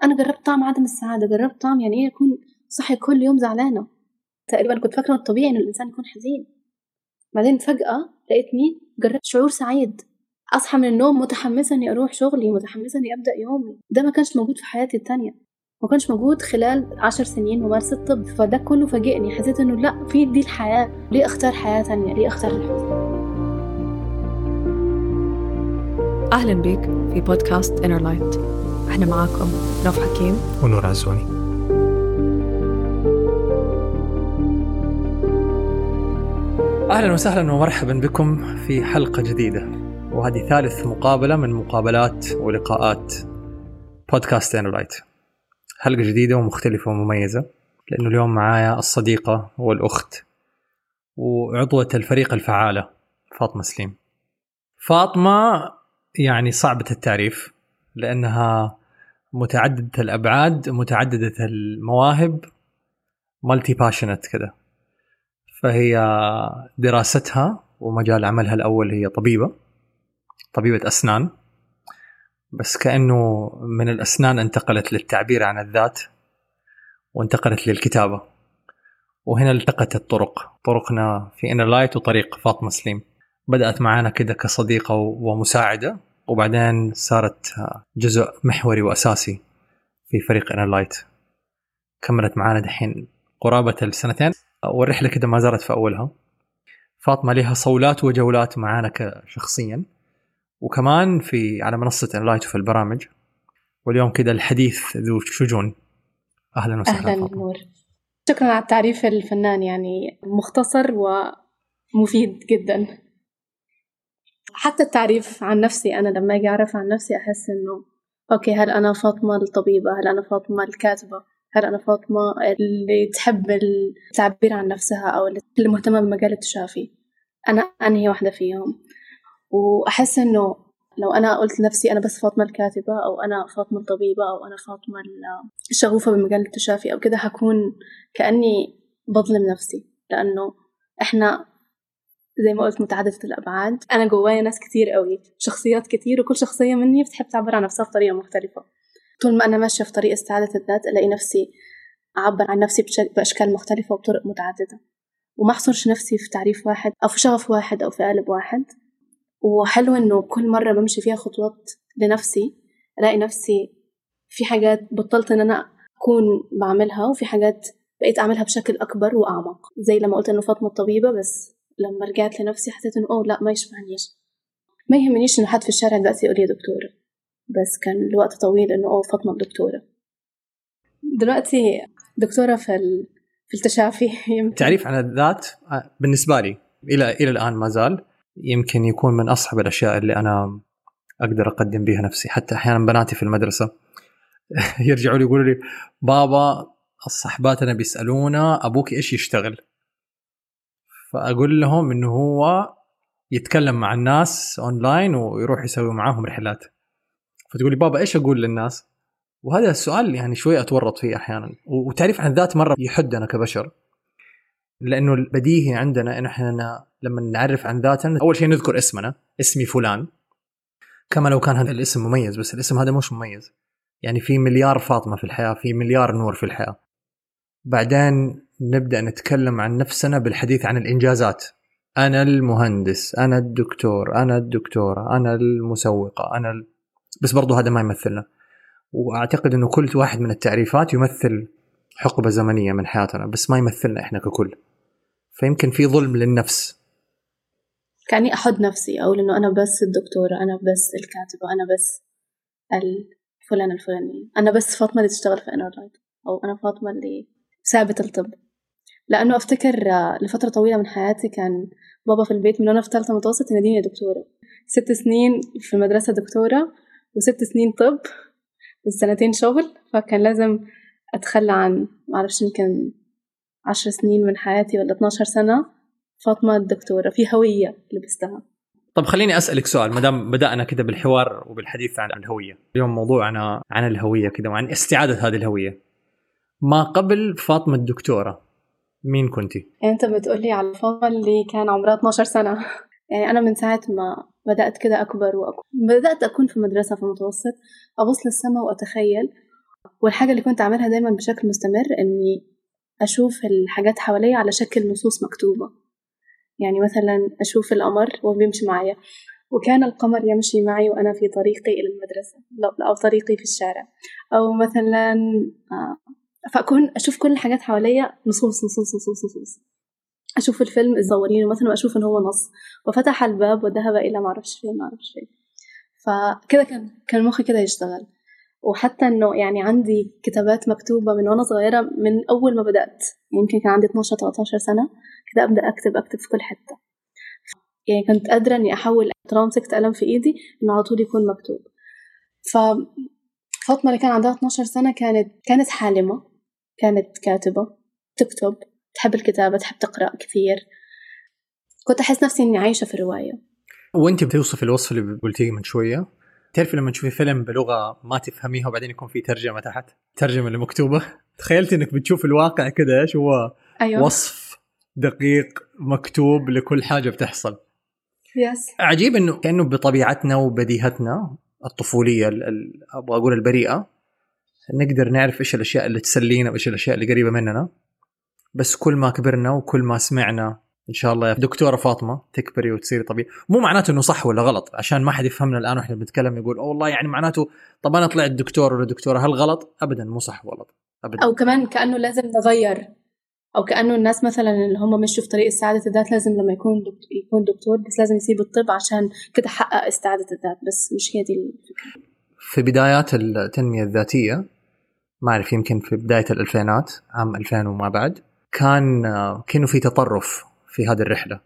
أنا جربت طعم عدم السعادة جربت طعم يعني إيه أكون صحي كل يوم زعلانة تقريبا كنت فاكرة الطبيعي إن الإنسان يكون حزين بعدين فجأة لقيتني جربت شعور سعيد أصحى من النوم متحمسة إني أروح شغلي متحمسة إني أبدأ يومي ده ما كانش موجود في حياتي التانية ما كانش موجود خلال عشر سنين ممارسة طب فده كله فاجئني حسيت إنه لأ في دي الحياة ليه أختار حياة تانية ليه أختار الحزن أهلا بك في بودكاست Inner Light احنا معاكم نوف حكيم ونور عزوني اهلا وسهلا ومرحبا بكم في حلقه جديده وهذه ثالث مقابله من مقابلات ولقاءات بودكاست انر لايت حلقه جديده ومختلفه ومميزه لانه اليوم معايا الصديقه والاخت وعضوه الفريق الفعاله فاطمه سليم فاطمه يعني صعبه التعريف لانها متعدده الابعاد متعدده المواهب مالتي باشنت كذا فهي دراستها ومجال عملها الاول هي طبيبه طبيبه اسنان بس كانه من الاسنان انتقلت للتعبير عن الذات وانتقلت للكتابه وهنا التقت الطرق طرقنا في انر لايت وطريق فاطمه سليم بدات معنا كده كصديقه ومساعده وبعدين صارت جزء محوري واساسي في فريق انر لايت كملت معانا دحين قرابه السنتين والرحله كده ما زالت في اولها فاطمه لها صولات وجولات معانا شخصيا وكمان في على منصه انر لايت وفي البرامج واليوم كده الحديث ذو شجون اهلا وسهلا أهلا فاطمة. نور شكرا على التعريف الفنان يعني مختصر ومفيد جدا حتى التعريف عن نفسي أنا لما أجي أعرف عن نفسي أحس إنه أوكي هل أنا فاطمة الطبيبة هل أنا فاطمة الكاتبة هل أنا فاطمة اللي تحب التعبير عن نفسها أو اللي مهتمة بمجال التشافي أنا أنهي واحدة فيهم وأحس إنه لو أنا قلت لنفسي أنا بس فاطمة الكاتبة أو أنا فاطمة الطبيبة أو أنا فاطمة الشغوفة بمجال التشافي أو كده هكون كأني بظلم نفسي لأنه إحنا زي ما قلت متعددة الأبعاد أنا جوايا ناس كتير قوي شخصيات كتير وكل شخصية مني بتحب تعبر عن نفسها بطريقة مختلفة طول ما أنا ماشية في طريق استعادة الذات ألاقي نفسي أعبر عن نفسي بأشكال مختلفة وبطرق متعددة وما أحصرش نفسي في تعريف واحد أو في شغف واحد أو في قالب واحد وحلو إنه كل مرة بمشي فيها خطوات لنفسي ألاقي نفسي في حاجات بطلت إن أنا أكون بعملها وفي حاجات بقيت أعملها بشكل أكبر وأعمق زي لما قلت إنه فاطمة الطبيبة بس لما رجعت لنفسي حسيت إنه أوه لا ما يشبهنيش ما يهمنيش إنه حد في الشارع دلوقتي يقول لي دكتورة بس كان الوقت طويل إنه أوه فاطمة الدكتورة دلوقتي دكتورة في ال... في التشافي التعريف عن الذات بالنسبة لي إلى إلى الآن ما زال يمكن يكون من أصعب الأشياء اللي أنا أقدر أقدم بها نفسي حتى أحيانا بناتي في المدرسة يرجعوا لي يقولوا لي بابا صحباتنا بيسألونا أبوك إيش يشتغل فأقول لهم إنه هو يتكلم مع الناس أونلاين ويروح يسوي معاهم رحلات فتقول لي بابا إيش أقول للناس وهذا السؤال يعني شوي أتورط فيه أحيانا وتعريف عن الذات مرة يحدنا كبشر لأنه البديهي عندنا إن إحنا لما نعرف عن ذاتنا أول شيء نذكر اسمنا اسمي فلان كما لو كان هذا الاسم مميز بس الاسم هذا مش مميز يعني في مليار فاطمة في الحياة في مليار نور في الحياة بعدين نبدأ نتكلم عن نفسنا بالحديث عن الإنجازات أنا المهندس أنا الدكتور أنا الدكتورة أنا المسوقة أنا ال... بس برضو هذا ما يمثلنا وأعتقد أنه كل واحد من التعريفات يمثل حقبة زمنية من حياتنا بس ما يمثلنا إحنا ككل فيمكن في ظلم للنفس كأني أحد نفسي أقول إنه أنا بس الدكتورة أنا بس الكاتبة أنا بس الفلانة الفلانية أنا بس فاطمة اللي تشتغل في انر لايت أو أنا فاطمة اللي سابت الطب لأنه أفتكر لفترة طويلة من حياتي كان بابا في البيت من وأنا في ثالثة متوسط يناديني دكتورة ست سنين في المدرسة دكتورة وست سنين طب وسنتين شغل فكان لازم أتخلى عن معرفش يمكن عشر سنين من حياتي ولا 12 سنة فاطمة الدكتورة في هوية لبستها طب خليني اسالك سؤال ما دام بدانا كده بالحوار وبالحديث عن الهويه اليوم موضوعنا عن الهويه كده وعن استعاده هذه الهويه ما قبل فاطمه الدكتوره مين كنتي يعني انت بتقولي على فاطمه اللي كان عمرها 12 سنه يعني انا من ساعه ما بدات كده اكبر واكبر بدات اكون في مدرسه في المتوسط ابص للسماء واتخيل والحاجة اللي كنت أعملها دايما بشكل مستمر إني أشوف الحاجات حواليا على شكل نصوص مكتوبة يعني مثلا أشوف القمر وهو بيمشي معايا وكان القمر يمشي معي وأنا في طريقي إلى المدرسة أو طريقي في الشارع أو مثلا آه، فأكون أشوف كل الحاجات حواليا نصوص نصوص نصوص نصوص أشوف الفيلم الزورين مثلا وأشوف إن هو نص وفتح الباب وذهب إلى معرفش فين معرفش فين فكده كان كان مخي كده يشتغل وحتى انه يعني عندي كتابات مكتوبه من وانا صغيره من اول ما بدات يمكن كان عندي 12 13 سنه كده ابدا اكتب اكتب في كل حته يعني كنت قادره اني احول طالما مسكت قلم في ايدي انه على طول يكون مكتوب ف فاطمه اللي كان عندها 12 سنه كانت كانت حالمه كانت كاتبه تكتب تحب الكتابه تحب تقرا كثير كنت احس نفسي اني عايشه في روايه وانت بتوصف الوصف اللي قلتيه من شويه تعرفي لما تشوفي فيلم بلغه ما تفهميها وبعدين يكون في ترجمه تحت ترجمه اللي مكتوبه تخيلت انك بتشوف الواقع كذا ايش هو أيوة. وصف دقيق مكتوب لكل حاجه بتحصل يس عجيب انه كانه بطبيعتنا وبديهتنا الطفوليه ابغى اقول البريئه نقدر نعرف ايش الاشياء اللي تسلينا وايش الاشياء اللي قريبه مننا بس كل ما كبرنا وكل ما سمعنا ان شاء الله يا دكتوره فاطمه تكبري وتصيري طبيعي مو معناته انه صح ولا غلط عشان ما حد يفهمنا الان واحنا بنتكلم يقول اوه والله يعني معناته طب انا طلعت دكتور ولا دكتوره هل غلط ابدا مو صح غلط ابدا او كمان كانه لازم نغير او كانه الناس مثلا اللي هم مشوا في طريق استعاده الذات لازم لما يكون دكتور يكون دكتور بس لازم يسيب الطب عشان كده حقق استعاده الذات بس مش هي دي الفكره في بدايات التنميه الذاتيه ما اعرف يمكن في بدايه الالفينات عام 2000 وما بعد كان كانه في تطرف في هذه الرحله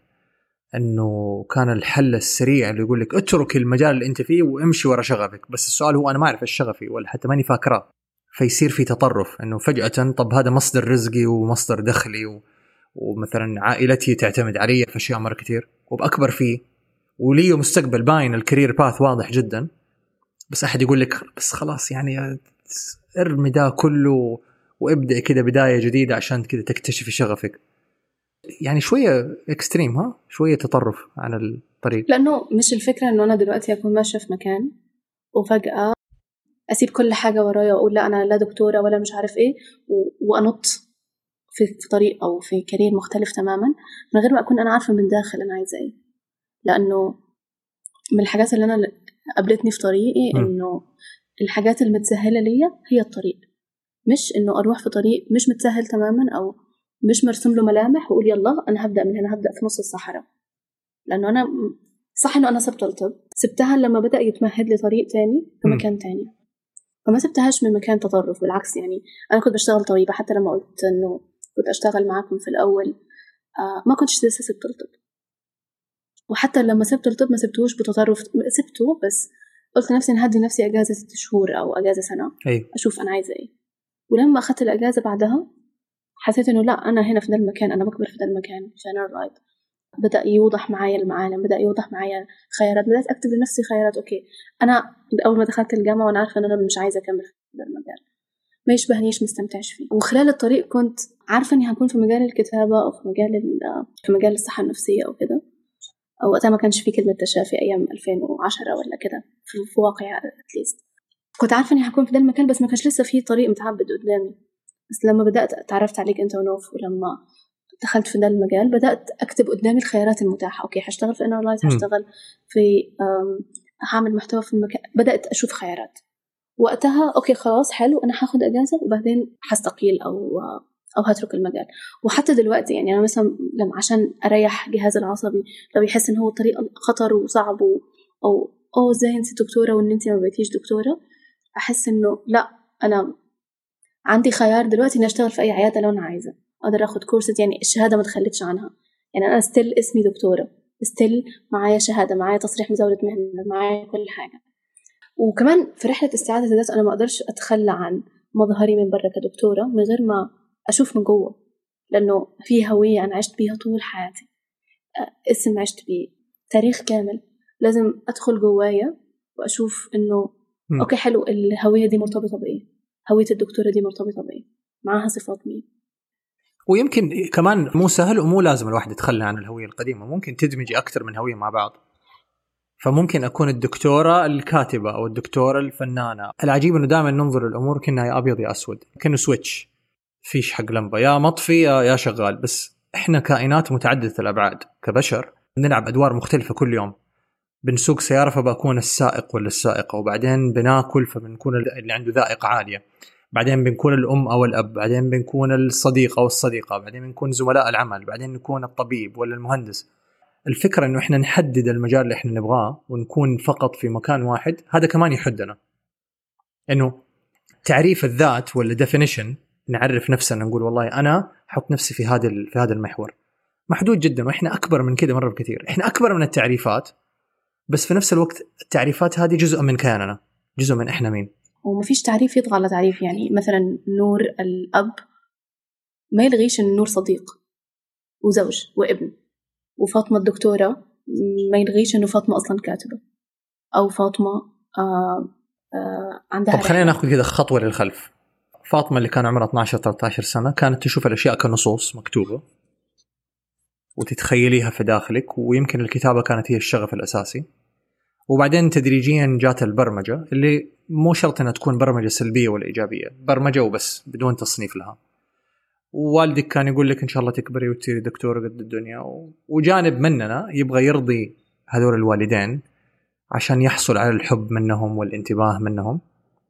انه كان الحل السريع اللي يقول لك اترك المجال اللي انت فيه وامشي ورا شغفك بس السؤال هو انا ما اعرف ايش شغفي ولا حتى ماني فاكره فيصير في تطرف انه فجاه طب هذا مصدر رزقي ومصدر دخلي و... ومثلا عائلتي تعتمد علي في اشياء مره كثير وباكبر فيه ولي مستقبل باين الكارير باث واضح جدا بس احد يقول لك بس خلاص يعني ارمي ده كله وابدا كده بدايه جديده عشان كده تكتشفي شغفك يعني شويه اكستريم ها شويه تطرف عن الطريق لانه مش الفكره انه انا دلوقتي اكون ماشيه في مكان وفجاه اسيب كل حاجه ورايا واقول لا انا لا دكتوره ولا مش عارف ايه وانط في طريق او في كارير مختلف تماما من غير ما اكون انا عارفه من داخل انا عايزه ايه لانه من الحاجات اللي انا قابلتني في طريقي انه الحاجات المتسهله ليا هي الطريق مش انه اروح في طريق مش متسهل تماما او مش مرسوم له ملامح واقول يلا انا هبدا من هنا هبدا في نص الصحراء لانه انا صح انه انا سبت الطب سبتها لما بدا يتمهد لي طريق تاني في مكان تاني فما سبتهاش من مكان تطرف بالعكس يعني انا كنت بشتغل طبيبه حتى لما قلت انه كنت اشتغل معاكم في الاول آه ما كنتش لسه سبت الطب وحتى لما سبت الطب ما سبتهوش بتطرف سبته بس قلت لنفسي انا هدي نفسي اجازه ست شهور او اجازه سنه أي. اشوف انا عايزه ايه ولما اخذت الاجازه بعدها حسيت انه لا انا هنا في ذا المكان انا بكبر في ذا المكان في انا رايت بدا يوضح معايا المعالم بدا يوضح معايا خيارات بدات اكتب لنفسي خيارات اوكي انا اول ما دخلت الجامعه وانا عارفه ان انا مش عايزه اكمل في ذا المجال ما يشبهنيش مستمتعش فيه وخلال الطريق كنت عارفه اني هكون في مجال الكتابه او في مجال في مجال الصحه النفسيه او كده او وقتها ما كانش في كلمه تشافي ايام 2010 ولا كده في, في واقعي اتليست كنت عارفه اني هكون في ذا المكان بس ما كانش لسه في طريق متعبد قدامي بس لما بدأت تعرفت عليك أنت ونوف ولما دخلت في ذا المجال بدأت أكتب قدامي الخيارات المتاحة أوكي حشتغل في انرلايز حشتغل في هعمل محتوى في المكان بدأت أشوف خيارات وقتها أوكي خلاص حلو أنا هاخد أجازة وبعدين حستقيل أو أو هترك المجال وحتى دلوقتي يعني أنا مثلا لما عشان أريح جهازي العصبي لو يحس إن هو الطريق خطر وصعب و أو أوه إزاي أنت دكتورة وإن أنت ما بقيتيش دكتورة أحس إنه لا أنا عندي خيار دلوقتي اني اشتغل في اي عياده لو انا عايزه اقدر اخد كورسات يعني الشهاده ما تخليتش عنها يعني انا ستيل اسمي دكتوره ستيل معايا شهاده معايا تصريح مزاوله مهنه معايا كل حاجه وكمان في رحله استعاده الذات انا ما اقدرش اتخلى عن مظهري من برا كدكتوره من غير ما اشوف من جوه لانه في هويه انا عشت بيها طول حياتي اسم عشت بيه تاريخ كامل لازم ادخل جوايا واشوف انه اوكي حلو الهويه دي مرتبطه بايه هوية الدكتورة دي مرتبطة بإيه معاها صفات مين ويمكن كمان مو سهل ومو لازم الواحد يتخلى عن الهوية القديمة ممكن تدمجي أكثر من هوية مع بعض فممكن اكون الدكتوره الكاتبه او الدكتوره الفنانه العجيب انه دائما ننظر للامور كانها يا ابيض يا اسود كانه سويتش فيش حق لمبه يا مطفي يا, يا شغال بس احنا كائنات متعدده الابعاد كبشر بنلعب ادوار مختلفه كل يوم بنسوق سياره فبكون السائق ولا السائقه وبعدين بناكل فبنكون اللي عنده ذائقه عاليه بعدين بنكون الام او الاب بعدين بنكون الصديق او الصديقه بعدين بنكون زملاء العمل بعدين نكون الطبيب ولا المهندس الفكره انه احنا نحدد المجال اللي احنا نبغاه ونكون فقط في مكان واحد هذا كمان يحدنا انه تعريف الذات ولا ديفينيشن نعرف نفسنا نقول والله انا احط نفسي في هذا في هذا المحور محدود جدا واحنا اكبر من كذا مره بكثير احنا اكبر من التعريفات بس في نفس الوقت التعريفات هذه جزء من كياننا جزء من احنا مين وما فيش تعريف يطغى على تعريف يعني مثلا نور الأب ما يلغيش إن نور صديق وزوج وابن وفاطمة الدكتورة ما يلغيش إنه فاطمة أصلا كاتبة أو فاطمة آه آه عندها طب خلينا ناخذ كذا خطوه للخلف فاطمه اللي كان عمرها 12 13 سنه كانت تشوف الاشياء كنصوص مكتوبه وتتخيليها في داخلك ويمكن الكتابه كانت هي الشغف الاساسي وبعدين تدريجيا جات البرمجه اللي مو شرط انها تكون برمجه سلبيه ولا ايجابيه برمجه وبس بدون تصنيف لها ووالدك كان يقول لك ان شاء الله تكبري وتصيري دكتوره قد الدنيا و... وجانب مننا يبغى يرضي هذول الوالدين عشان يحصل على الحب منهم والانتباه منهم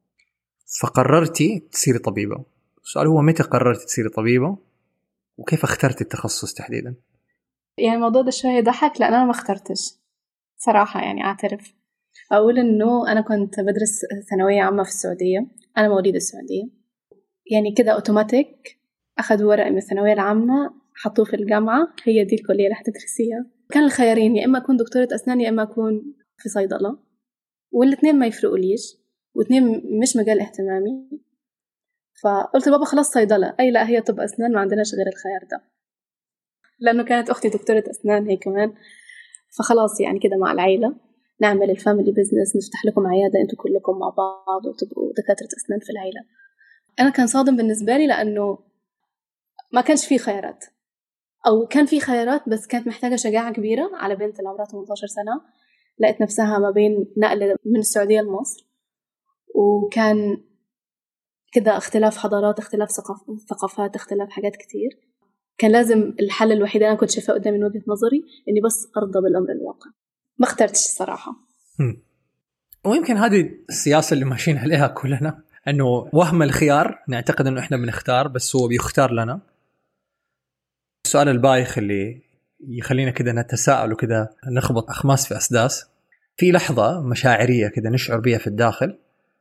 فقررتي تصيري طبيبه السؤال هو متى قررتي تصيري طبيبه وكيف اخترتي التخصص تحديدا يعني الموضوع ده شوية يضحك لأن أنا ما اخترتش صراحة يعني أعترف أقول إنه أنا كنت بدرس ثانوية عامة في السعودية أنا مواليد السعودية يعني كده أوتوماتيك أخذوا ورقي من الثانوية العامة حطوه في الجامعة هي دي الكلية اللي حتدرسيها كان الخيارين يا إما أكون دكتورة أسنان يا إما أكون في صيدلة والاتنين ما يفرقوليش واتنين مش مجال اهتمامي فقلت لبابا خلاص صيدلة أي لا هي طب أسنان ما عندناش غير الخيار ده لأنه كانت أختي دكتورة أسنان هي كمان فخلاص يعني كده مع العيلة نعمل الفاميلي بزنس نفتح لكم عيادة انتوا كلكم مع بعض وتبقوا دكاترة أسنان في العيلة أنا كان صادم بالنسبة لي لأنه ما كانش في خيارات أو كان في خيارات بس كانت محتاجة شجاعة كبيرة على بنت اللي عمرها 18 سنة لقيت نفسها ما بين نقل من السعودية لمصر وكان كده اختلاف حضارات اختلاف ثقافات اختلاف حاجات كتير كان لازم الحل الوحيد اللي انا كنت شايفاه قدامي من وجهه نظري اني بس ارضى بالامر الواقع ما اخترتش الصراحه هم. ويمكن هذه السياسه اللي ماشيين عليها كلنا انه وهم الخيار نعتقد انه احنا بنختار بس هو بيختار لنا السؤال البايخ اللي يخلينا كده نتساءل وكده نخبط اخماس في اسداس في لحظه مشاعريه كده نشعر بها في الداخل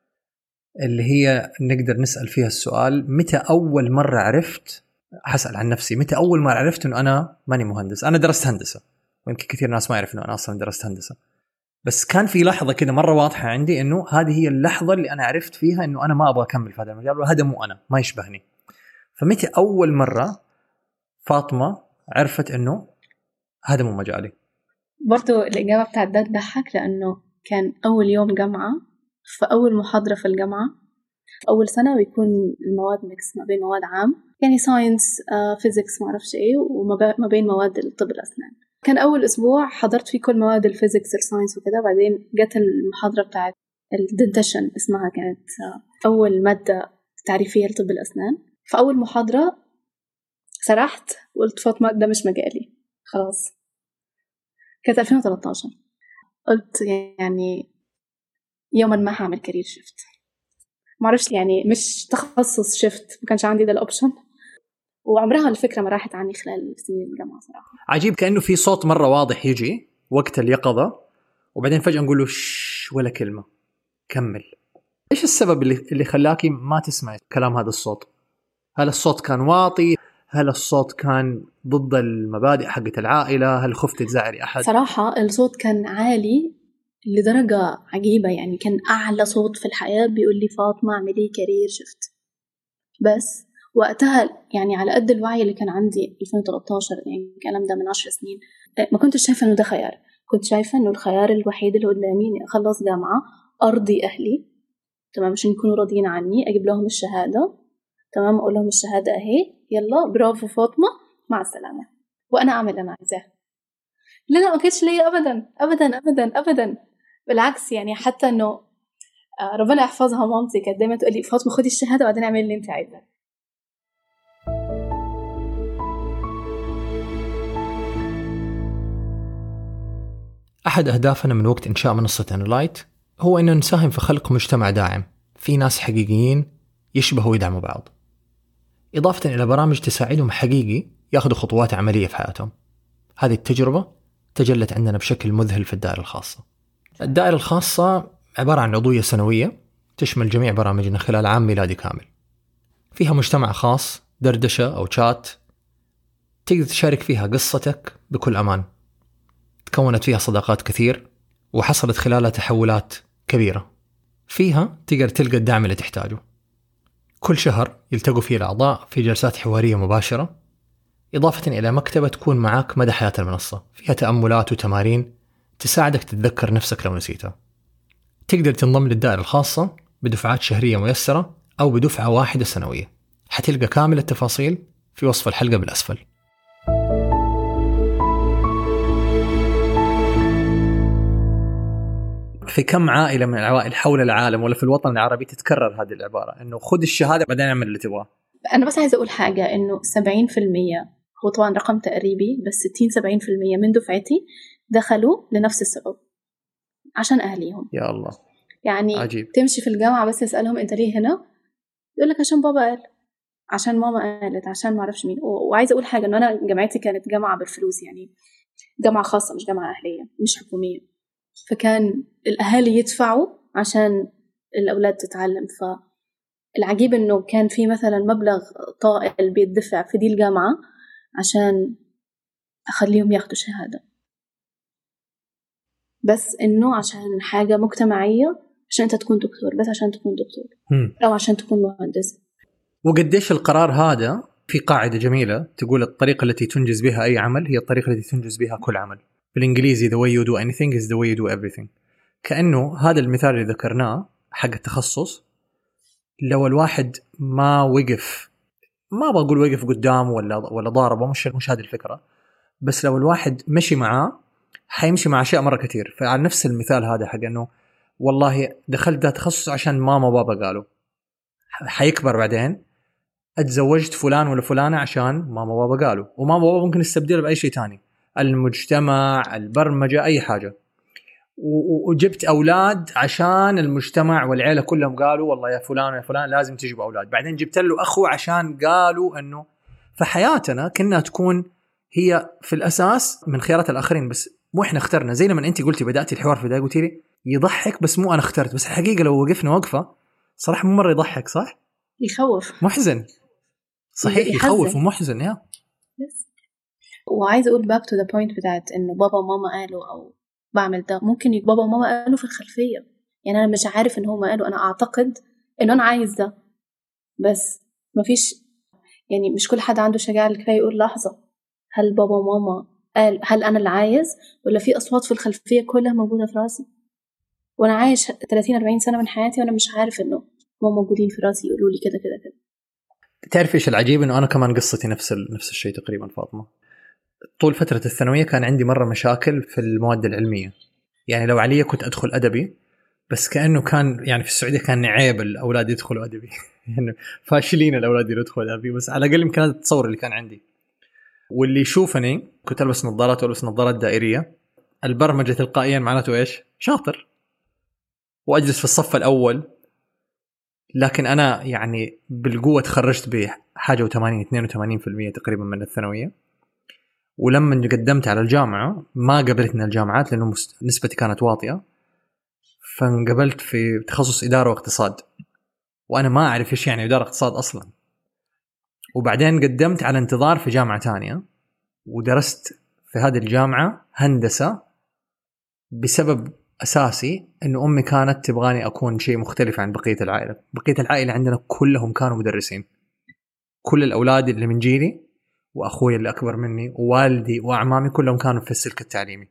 اللي هي نقدر نسال فيها السؤال متى اول مره عرفت حسأل عن نفسي متى اول ما عرفت انه انا ماني مهندس انا درست هندسه ويمكن كثير ناس ما يعرف انه انا اصلا درست هندسه بس كان في لحظه كده مره واضحه عندي انه هذه هي اللحظه اللي انا عرفت فيها انه انا ما ابغى اكمل في هذا المجال وهذا مو انا ما يشبهني فمتى اول مره فاطمه عرفت انه هذا مو مجالي برضو الإجابة بتاعت ده تضحك لأنه كان أول يوم جامعة فأول محاضرة في الجامعة أول سنة ويكون المواد ميكس ما بين مواد عام يعني ساينس فيزيكس معرفش إيه وما بين مواد الطب الأسنان كان أول أسبوع حضرت فيه كل مواد الفيزيكس الساينس وكده بعدين جت المحاضرة بتاعت الدنتشن اسمها كانت أول مادة تعريفية لطب الأسنان فأول محاضرة سرحت وقلت فاطمة ده مش مجالي خلاص كانت 2013 قلت يعني يوما ما هعمل كارير شيفت معرفش يعني مش تخصص شيفت ما كانش عندي ده الاوبشن وعمرها الفكره ما راحت عني خلال سنين الجامعه صراحه عجيب كانه في صوت مره واضح يجي وقت اليقظه وبعدين فجاه نقول له شش ولا كلمه كمل ايش السبب اللي اللي خلاكي ما تسمعي كلام هذا الصوت هل الصوت كان واطي هل الصوت كان ضد المبادئ حقت العائله هل خفت تزعلي احد صراحه الصوت كان عالي لدرجة عجيبة يعني كان أعلى صوت في الحياة بيقول لي فاطمة اعملي كارير شفت بس وقتها يعني على قد الوعي اللي كان عندي 2013 يعني الكلام ده من عشر سنين ما كنتش شايفة إنه ده خيار كنت شايفة إنه الخيار الوحيد اللي قدامي إني أخلص جامعة أرضي أهلي تمام عشان يكونوا راضيين عني أجيب لهم الشهادة تمام أقول لهم الشهادة أهي يلا برافو فاطمة مع السلامة وأنا أعمل اللي أنا عايزاه لا لا ما كانتش ليا ابدا ابدا ابدا ابدا بالعكس يعني حتى انه آه، ربنا يحفظها مامتي كانت دايما تقول لي فاطمه خدي الشهاده وبعدين اعملي اللي انت عايزاه أحد أهدافنا من وقت إنشاء منصة أنلايت هو أنه نساهم في خلق مجتمع داعم في ناس حقيقيين يشبهوا ويدعموا بعض إضافة إلى برامج تساعدهم حقيقي ياخذوا خطوات عملية في حياتهم هذه التجربة تجلت عندنا بشكل مذهل في الدائرة الخاصة الدائرة الخاصة عبارة عن عضوية سنوية تشمل جميع برامجنا خلال عام ميلادي كامل فيها مجتمع خاص دردشة أو شات تقدر تشارك فيها قصتك بكل أمان تكونت فيها صداقات كثير وحصلت خلالها تحولات كبيرة فيها تقدر تلقى الدعم اللي تحتاجه كل شهر يلتقوا فيه الأعضاء في جلسات حوارية مباشرة إضافة إلى مكتبة تكون معك مدى حياة المنصة فيها تأملات وتمارين تساعدك تتذكر نفسك لو نسيتها تقدر تنضم للدائرة الخاصة بدفعات شهرية ميسرة أو بدفعة واحدة سنوية حتلقى كامل التفاصيل في وصف الحلقة بالأسفل في كم عائله من العوائل حول العالم ولا في الوطن العربي تتكرر هذه العباره انه خذ الشهاده بعدين اعمل اللي تبغاه انا بس عايزه اقول حاجه انه 70% هو طبعا رقم تقريبي بس 60 70% من دفعتي دخلوا لنفس السبب عشان اهليهم يا الله يعني عجيب. تمشي في الجامعه بس تسالهم انت ليه هنا يقول لك عشان بابا قال عشان ماما قالت عشان ما اعرفش مين وعايزه اقول حاجه انه انا جامعتي كانت جامعه بالفلوس يعني جامعه خاصه مش جامعه اهليه مش حكوميه فكان الأهالي يدفعوا عشان الأولاد تتعلم فالعجيب إنه كان في مثلا مبلغ طائل بيدفع في دي الجامعة عشان أخليهم ياخدوا شهادة بس إنه عشان حاجة مجتمعية عشان أنت تكون دكتور بس عشان تكون دكتور أو عشان تكون مهندس وقديش القرار هذا في قاعدة جميلة تقول الطريقة التي تنجز بها أي عمل هي الطريقة التي تنجز بها كل عمل بالانجليزي the way you do anything is the way you do everything كانه هذا المثال اللي ذكرناه حق التخصص لو الواحد ما وقف ما بقول وقف قدامه ولا ولا ضاربه مش مش هذه الفكره بس لو الواحد مشي معاه حيمشي مع اشياء مره كثير فعلى نفس المثال هذا حق انه والله دخلت ده تخصص عشان ماما وبابا قالوا حيكبر بعدين اتزوجت فلان ولا فلانه عشان ماما وبابا قالوا وماما وبابا ممكن يستبدلها باي شيء ثاني المجتمع البرمجه اي حاجه وجبت اولاد عشان المجتمع والعيله كلهم قالوا والله يا فلان يا فلان لازم تجيب اولاد بعدين جبت له اخوه عشان قالوا انه فحياتنا كنا تكون هي في الاساس من خيارات الاخرين بس مو احنا اخترنا زي لما انت قلتي بداتي الحوار في البدايه قلتي لي يضحك بس مو انا اخترت بس الحقيقه لو وقفنا وقفه صراحه مو مره يضحك صح؟ يخوف محزن صحيح يخوف ومحزن يا وعايزه اقول باك تو ذا بوينت بتاعت انه بابا وماما قالوا او بعمل ده ممكن بابا وماما قالوا في الخلفيه يعني انا مش عارف ان هما قالوا انا اعتقد انه انا عايز ده بس مفيش يعني مش كل حد عنده شجاعه الكفايه يقول لحظه هل بابا وماما قال هل انا اللي عايز ولا في اصوات في الخلفيه كلها موجوده في راسي وانا عايش 30 40 سنه من حياتي وانا مش عارف انه هم موجودين في راسي يقولوا لي كده كده كده تعرف ايش العجيب انه انا كمان قصتي نفس نفس الشيء تقريبا فاطمه طول فترة الثانوية كان عندي مرة مشاكل في المواد العلمية يعني لو علي كنت أدخل أدبي بس كأنه كان يعني في السعودية كان عيب الأولاد يدخلوا أدبي يعني فاشلين الأولاد يدخلوا أدبي بس على الأقل يمكن هذا التصور اللي كان عندي واللي يشوفني كنت ألبس نظارات وألبس نظارات دائرية البرمجة تلقائيا معناته إيش؟ شاطر وأجلس في الصف الأول لكن أنا يعني بالقوة تخرجت بحاجة و80 82% تقريبا من الثانوية ولما قدمت على الجامعه ما قبلتني الجامعات لانه نسبتي كانت واطيه فانقبلت في تخصص اداره واقتصاد وانا ما اعرف ايش يعني اداره اقتصاد اصلا وبعدين قدمت على انتظار في جامعه ثانيه ودرست في هذه الجامعه هندسه بسبب اساسي انه امي كانت تبغاني اكون شيء مختلف عن بقيه العائله، بقيه العائله عندنا كلهم كانوا مدرسين. كل الاولاد اللي من جيلي واخوي اللي اكبر مني ووالدي واعمامي كلهم كانوا في السلك التعليمي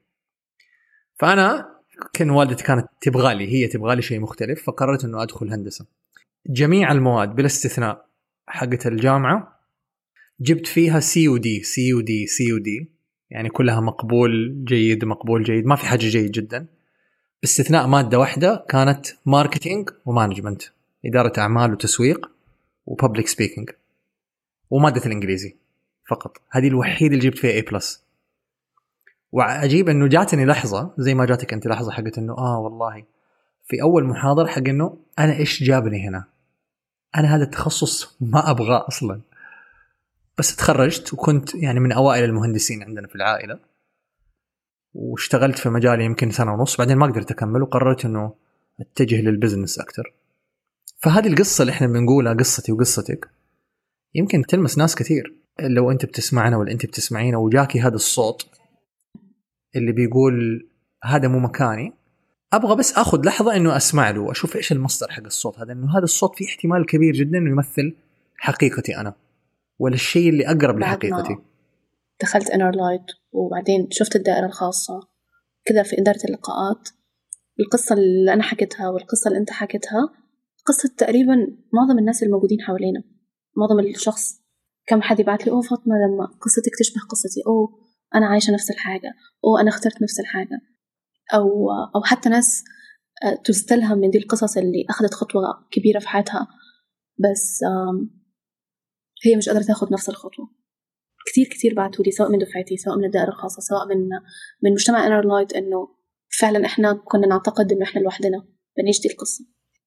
فانا كان والدتي كانت تبغى لي هي تبغى لي شيء مختلف فقررت انه ادخل هندسه جميع المواد بلا استثناء حقت الجامعه جبت فيها سي ودي سي ودي سي ودي يعني كلها مقبول جيد مقبول جيد ما في حاجه جيد جدا باستثناء ماده واحده كانت ماركتينج ومانجمنت اداره اعمال وتسويق وببليك سبيكينج وماده الانجليزي فقط هذه الوحيده اللي جبت فيها اي بلس وعجيب انه جاتني لحظه زي ما جاتك انت لحظه حقت انه اه والله في اول محاضره حق انه انا ايش جابني هنا انا هذا التخصص ما ابغاه اصلا بس تخرجت وكنت يعني من اوائل المهندسين عندنا في العائله واشتغلت في مجالي يمكن سنه ونص بعدين ما قدرت اكمل وقررت انه اتجه للبزنس اكثر فهذه القصه اللي احنا بنقولها قصتي وقصتك يمكن تلمس ناس كثير لو انت بتسمعنا ولا انت بتسمعينا وجاكي هذا الصوت اللي بيقول هذا مو مكاني ابغى بس اخذ لحظه انه اسمع له واشوف ايش المصدر حق الصوت هذا انه هذا الصوت فيه احتمال كبير جدا انه يمثل حقيقتي انا ولا الشيء اللي اقرب بعد ما لحقيقتي دخلت انر لايت وبعدين شفت الدائرة الخاصة كذا في إدارة اللقاءات القصة اللي أنا حكيتها والقصة اللي أنت حكيتها قصة تقريبا معظم الناس الموجودين حوالينا معظم الشخص كم حد يبعت لي أوه فاطمة لما قصتك تشبه قصتي أوه أنا عايشة نفس الحاجة أوه أنا اخترت نفس الحاجة أو أو حتى ناس آه، تستلهم من دي القصص اللي أخذت خطوة كبيرة في حياتها بس آم، هي مش قادرة تاخد نفس الخطوة كتير كتير بعتوا لي سواء من دفعتي سواء من الدائرة الخاصة سواء من من مجتمع انر لايت انه فعلا احنا كنا نعتقد انه احنا لوحدنا بنعيش دي القصة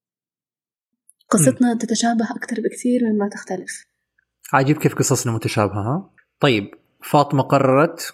قصتنا تتشابه أكثر بكثير مما تختلف عجيب كيف قصصنا متشابهه ها طيب فاطمه قررت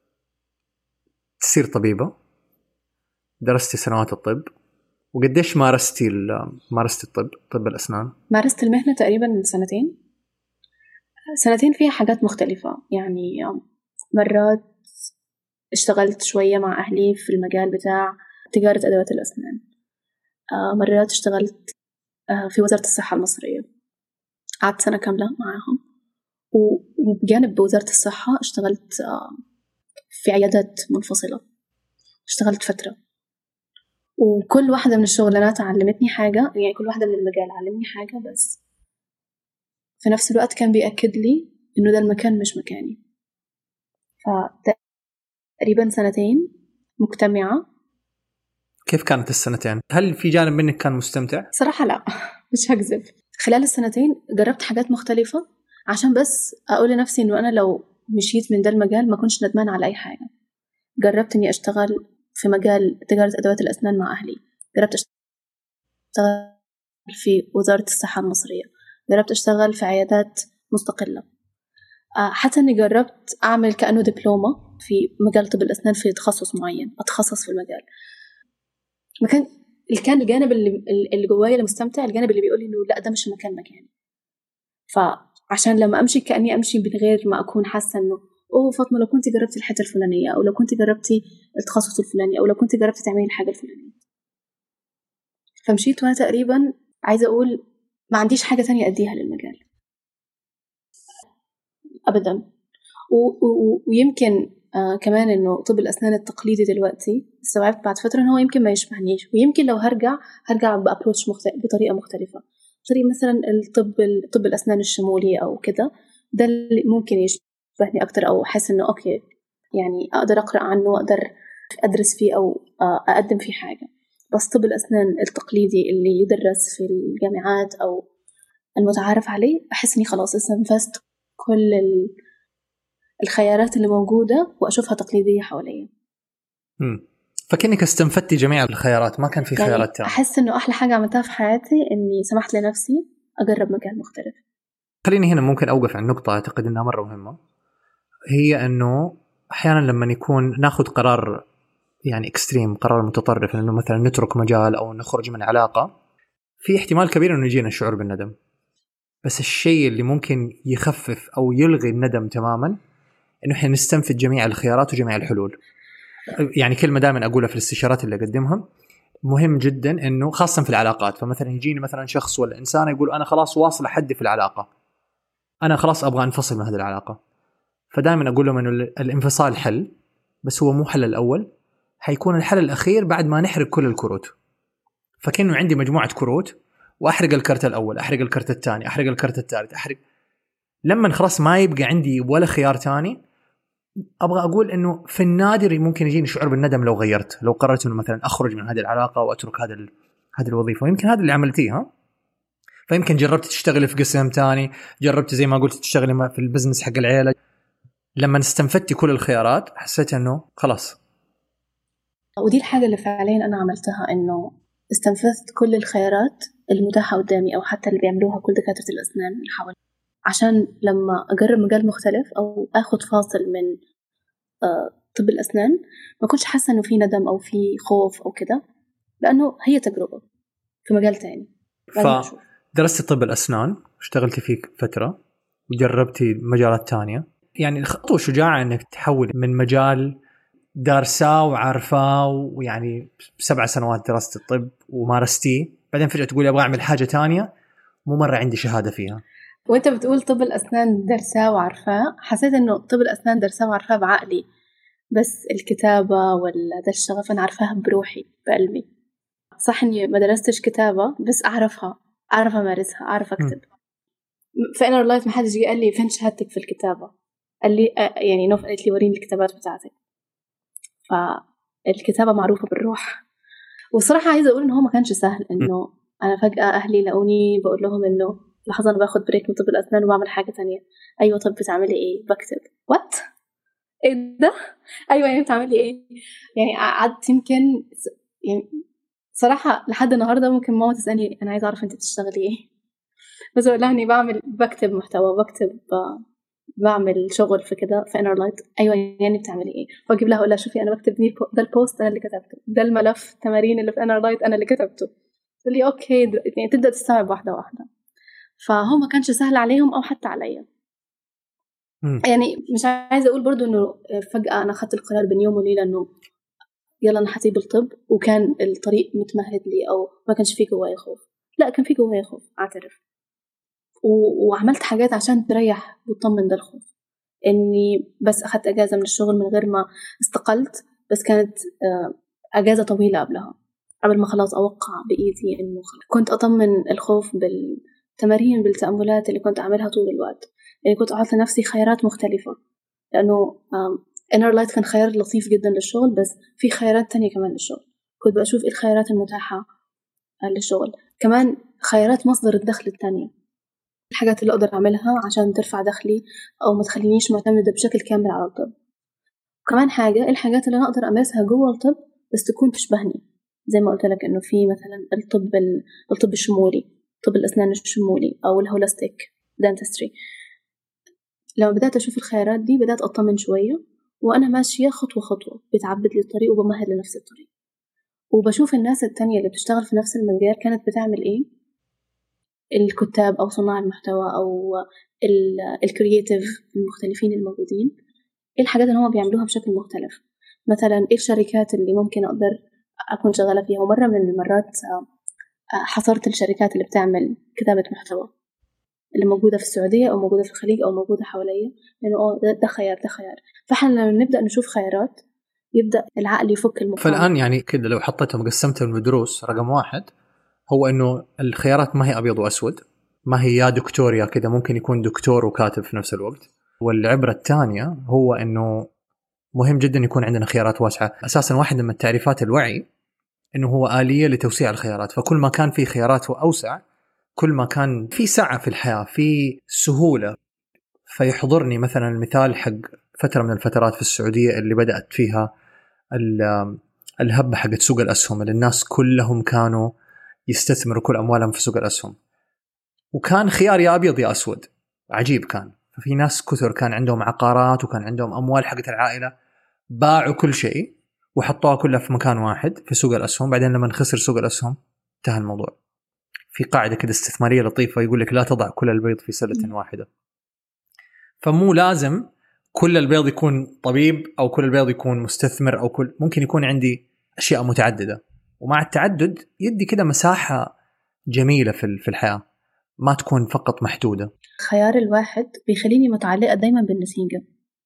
تصير طبيبه درستي سنوات الطب وقديش مارستي ال- مارستي الطب طب الاسنان مارست المهنة تقريبا سنتين سنتين فيها حاجات مختلفة يعني مرات اشتغلت شوية مع أهلي في المجال بتاع تجارة أدوات الأسنان آه، مرات اشتغلت آه، في وزارة الصحة المصرية قعدت سنة كاملة معاهم و- وبجانب وزارة الصحة اشتغلت آه، في عيادات منفصلة اشتغلت فترة وكل واحدة من الشغلانات علمتني حاجة يعني كل واحدة من المجال علمني حاجة بس في نفس الوقت كان بيأكد لي إنه ده المكان مش مكاني فتقريبا سنتين مجتمعة كيف كانت السنتين؟ هل في جانب منك كان مستمتع؟ صراحة لا مش هكذب خلال السنتين جربت حاجات مختلفة عشان بس أقول لنفسي إنه أنا لو مشيت من ده المجال ما كنتش ندمان على أي حاجة جربت إني أشتغل في مجال تجارة أدوات الأسنان مع أهلي جربت أشتغل في وزارة الصحة المصرية جربت أشتغل في عيادات مستقلة آه، حتى إني جربت أعمل كأنه دبلومة في مجال طب الأسنان في تخصص معين أتخصص في المجال ما كان اللي كان الجانب اللي اللي جوايا اللي مستمتع الجانب اللي بيقول لي انه لا ده مش المكان مكاني فعشان لما امشي كاني امشي من غير ما اكون حاسه انه اوه فاطمه لو كنت جربتي الحته الفلانيه او لو كنت جربتي التخصص الفلاني او لو كنت جربتي تعملي الحاجه الفلانيه فمشيت وانا تقريبا عايزه اقول ما عنديش حاجه تانية اديها للمجال ابدا و- و- ويمكن آه كمان انه طب الاسنان التقليدي دلوقتي استوعبت بعد فتره ان هو يمكن ما يشبهنيش ويمكن لو هرجع هرجع بابروتش مختلف بطريقه مختلفه طريقه مثلا الطب طب الاسنان الشمولي او كده ده اللي ممكن يشبهني اكتر او احس انه اوكي يعني اقدر اقرا عنه واقدر ادرس فيه او آه اقدم فيه حاجه بس طب الاسنان التقليدي اللي يدرس في الجامعات او المتعارف عليه احس اني خلاص استنفذت كل ال... الخيارات اللي موجودة وأشوفها تقليدية حواليا مم. فكأنك استنفدتي جميع الخيارات ما كان في يعني خيارات تانية أحس إنه أحلى حاجة عملتها في حياتي إني سمحت لنفسي أجرب مكان مختلف خليني هنا ممكن اوقف عند نقطة اعتقد انها مرة مهمة هي انه احيانا لما يكون ناخذ قرار يعني اكستريم قرار متطرف انه مثلا نترك مجال او نخرج من علاقة في احتمال كبير انه يجينا الشعور بالندم بس الشيء اللي ممكن يخفف او يلغي الندم تماما انه احنا نستنفذ جميع الخيارات وجميع الحلول يعني كلمه دائما اقولها في الاستشارات اللي اقدمها مهم جدا انه خاصه في العلاقات فمثلا يجيني مثلا شخص ولا انسان يقول انا خلاص واصل حدي في العلاقه انا خلاص ابغى انفصل من هذه العلاقه فدائما اقول لهم انه الانفصال حل بس هو مو حل الاول حيكون الحل الاخير بعد ما نحرق كل الكروت فكانه عندي مجموعه كروت واحرق الكرت الاول احرق الكرت الثاني احرق الكرت الثالث احرق لما خلاص ما يبقى عندي ولا خيار ثاني ابغى اقول انه في النادر ممكن يجيني شعور بالندم لو غيرت لو قررت انه مثلا اخرج من هذه العلاقه واترك هذا ال- هذه الوظيفه ويمكن هذا اللي عملتيه فيمكن جربت تشتغلي في قسم ثاني جربت زي ما قلت تشتغلي في البزنس حق العيله لما استنفدتي كل الخيارات حسيت انه خلاص ودي الحاجة اللي فعليا أنا عملتها إنه استنفذت كل الخيارات المتاحة قدامي أو حتى اللي بيعملوها كل دكاترة الأسنان اللي حوالي عشان لما أجرب مجال مختلف أو أخد فاصل من آه، طب الأسنان ما كنتش حاسة إنه في ندم أو في خوف أو كده لأنه هي تجربة في مجال تاني بعدين أشوف. فدرستي طب الاسنان اشتغلتي فيه فتره وجربتي مجالات ثانيه يعني خطوه شجاعه انك تحول من مجال دارساه وعارفاه ويعني سبع سنوات درست الطب ومارستيه بعدين فجاه تقولي ابغى اعمل حاجه ثانيه مو مره عندي شهاده فيها وانت بتقول طب الأسنان درساه وعارفاه حسيت إنه طب الأسنان درساه وعارفاه بعقلي بس الكتابة ولا ده الشغف أنا عارفاها بروحي بقلبي صح إني ما درستش كتابة بس أعرفها أعرف أمارسها أعرف أكتب في انر لايت ما حدش جه قال لي فين شهادتك في الكتابة قال لي آه، يعني نوف قالت لي وريني الكتابات بتاعتك فالكتابة معروفة بالروح والصراحة عايزة أقول إن هو ما كانش سهل إنه أنا فجأة أهلي لقوني بقول لهم إنه لحظة أنا باخد بريك من طب الأسنان وبعمل حاجة تانية أيوة طب بتعملي إيه بكتب وات إيه ده أيوة يعني بتعملي إيه يعني قعدت يمكن س- يعني صراحة لحد النهاردة ممكن ماما تسألني أنا عايزة أعرف أنت بتشتغلي إيه بس أقول لها إني بعمل بكتب محتوى بكتب آه، بعمل شغل في كده في انر لايت ايوه يعني بتعملي ايه واجيب لها اقول لها شوفي انا بكتب دي البو- ده البوست انا اللي كتبته ده الملف التمارين اللي في انر لايت انا اللي كتبته تقول لي اوكي د- يعني تبدا تستوعب واحده واحده فهو ما كانش سهل عليهم او حتى عليا مم. يعني مش عايزه اقول برضو انه فجاه انا اخذت القرار بين يوم وليله انه يلا انا هسيب الطب وكان الطريق متمهد لي او ما كانش فيه جوايا خوف لا كان فيه جوايا خوف اعترف و... وعملت حاجات عشان تريح وتطمن ده الخوف اني بس اخذت اجازه من الشغل من غير ما استقلت بس كانت آه، اجازه طويله قبلها قبل ما خلاص اوقع بايدي انه خلاص. كنت اطمن الخوف بالتمارين بالتاملات اللي كنت اعملها طول الوقت يعني كنت احط لنفسي خيارات مختلفه لانه انر لايت كان خيار لطيف جدا للشغل بس في خيارات تانية كمان للشغل كنت بشوف ايه الخيارات المتاحه آه، للشغل كمان خيارات مصدر الدخل التانية الحاجات اللي أقدر أعملها عشان ترفع دخلي أو ما تخلينيش معتمدة بشكل كامل على الطب وكمان حاجة إيه الحاجات اللي أنا أقدر أمارسها جوه الطب بس تكون تشبهني زي ما قلت لك إنه في مثلا الطب ال- الطب الشمولي طب الأسنان الشمولي أو الهولستيك دانتستري لما بدأت أشوف الخيارات دي بدأت أطمن شوية وأنا ماشية خطوة خطوة بتعبد لي الطريق وبمهد لنفسي الطريق وبشوف الناس التانية اللي بتشتغل في نفس المجال كانت بتعمل إيه الكتاب أو صناع المحتوى أو الكرييتيف المختلفين الموجودين إيه الحاجات اللي هم بيعملوها بشكل مختلف مثلا إيه الشركات اللي ممكن أقدر أكون شغالة فيها ومرة من المرات آه، آه، حصرت الشركات اللي بتعمل كتابة محتوى اللي موجودة في السعودية أو موجودة في الخليج أو موجودة حواليا لأنه أوه ده, ده خيار ده خيار فإحنا لما نبدأ نشوف خيارات يبدأ العقل يفك المقاومة فالان يعني كذا لو حطيتهم قسمتهم لدروس رقم واحد هو انه الخيارات ما هي ابيض واسود ما هي يا دكتور يا كذا ممكن يكون دكتور وكاتب في نفس الوقت والعبره الثانيه هو انه مهم جدا يكون عندنا خيارات واسعه اساسا واحده من تعريفات الوعي انه هو اليه لتوسيع الخيارات فكل ما كان في خيارات اوسع كل ما كان في سعه في الحياه في سهوله فيحضرني مثلا المثال حق فتره من الفترات في السعوديه اللي بدات فيها ال- الهبه حقت سوق الاسهم اللي الناس كلهم كانوا يستثمروا كل اموالهم في سوق الاسهم وكان خيار يا ابيض يا اسود عجيب كان ففي ناس كثر كان عندهم عقارات وكان عندهم اموال حقت العائله باعوا كل شيء وحطوها كلها في مكان واحد في سوق الاسهم بعدين لما خسر سوق الاسهم انتهى الموضوع في قاعده كده استثماريه لطيفه يقول لك لا تضع كل البيض في سله واحده فمو لازم كل البيض يكون طبيب او كل البيض يكون مستثمر او كل ممكن يكون عندي اشياء متعدده ومع التعدد يدي كده مساحه جميله في ال- في الحياه ما تكون فقط محدوده الخيار الواحد بيخليني متعلقة دايما بالنتيجة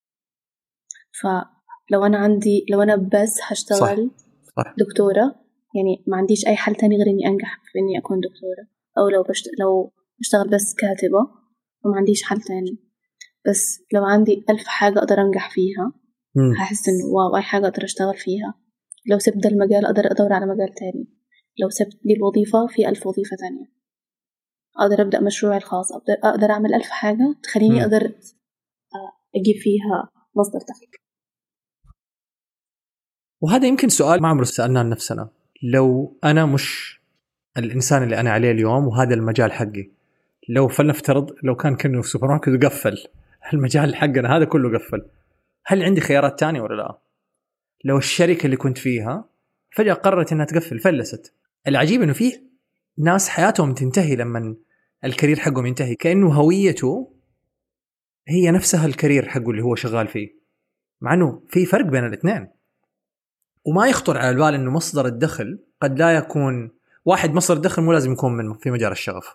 فلو أنا عندي لو أنا بس هشتغل صح دكتورة يعني ما عنديش أي حل تاني غير إني أنجح في إني أكون دكتورة أو لو بشت... لو بشتغل بس كاتبة وما عنديش حل تاني بس لو عندي ألف حاجة أقدر أنجح فيها مم. هحس إنه واو أي حاجة أقدر أشتغل فيها لو سبت ده المجال أقدر أدور على مجال تاني لو سبت دي الوظيفة في ألف وظيفة تانية أقدر أبدأ مشروعي الخاص أقدر, أقدر أعمل ألف حاجة تخليني مم. أقدر أجيب فيها مصدر دخل وهذا يمكن سؤال ما عمره سالناه لنفسنا لو انا مش الانسان اللي انا عليه اليوم وهذا المجال حقي لو فلنفترض لو كان كانه سوبر ماركت وقفل المجال حقنا هذا كله قفل هل عندي خيارات تانية ولا لا؟ لو الشركه اللي كنت فيها فجاه قررت انها تقفل فلست العجيب انه في ناس حياتهم تنتهي لما الكارير حقهم ينتهي كانه هويته هي نفسها الكارير حقه اللي هو شغال فيه مع انه في فرق بين الاثنين وما يخطر على البال انه مصدر الدخل قد لا يكون واحد مصدر الدخل مو لازم يكون من في مجال الشغف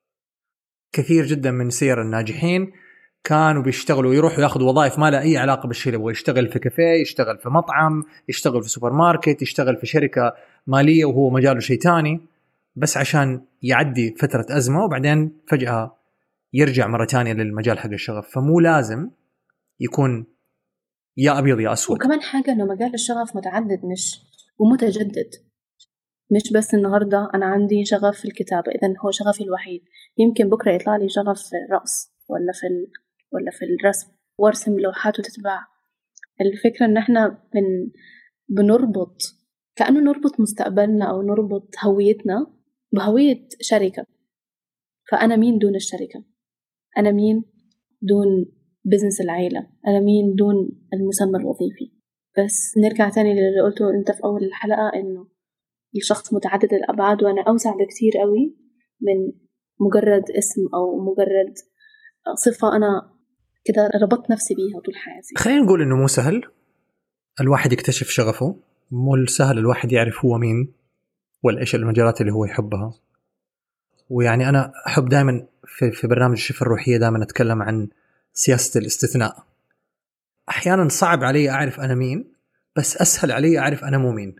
كثير جدا من سير الناجحين كانوا بيشتغلوا يروحوا ياخذوا وظائف ما لها اي علاقه بالشيء اللي يبغى يشتغل في كافيه يشتغل في مطعم يشتغل في سوبر ماركت يشتغل في شركه ماليه وهو مجاله شيء ثاني بس عشان يعدي فتره ازمه وبعدين فجاه يرجع مره ثانيه للمجال حق الشغف فمو لازم يكون يا ابيض يا اسود وكمان حاجة إنه مجال الشغف متعدد مش ومتجدد مش بس النهاردة أنا عندي شغف في الكتابة إذا هو شغفي الوحيد يمكن بكرة يطلع لي شغف في الرقص ولا في ال... ولا في الرسم وارسم لوحات وتتباع الفكرة إن إحنا بن... بنربط كأنه نربط مستقبلنا أو نربط هويتنا بهوية شركة فأنا مين دون الشركة أنا مين دون بزنس العيلة أنا مين دون المسمى الوظيفي بس نرجع تاني للي قلته أنت في أول الحلقة إنه الشخص متعدد الأبعاد وأنا أوسع بكتير قوي من مجرد اسم أو مجرد صفة أنا كده ربطت نفسي بيها طول حياتي خلينا نقول انه مو سهل الواحد يكتشف شغفه مو سهل الواحد يعرف هو مين ولا ايش المجالات اللي هو يحبها ويعني انا احب دائما في, في برنامج الشفه الروحيه دائما اتكلم عن سياسه الاستثناء احيانا صعب علي اعرف انا مين بس اسهل علي اعرف انا مو مين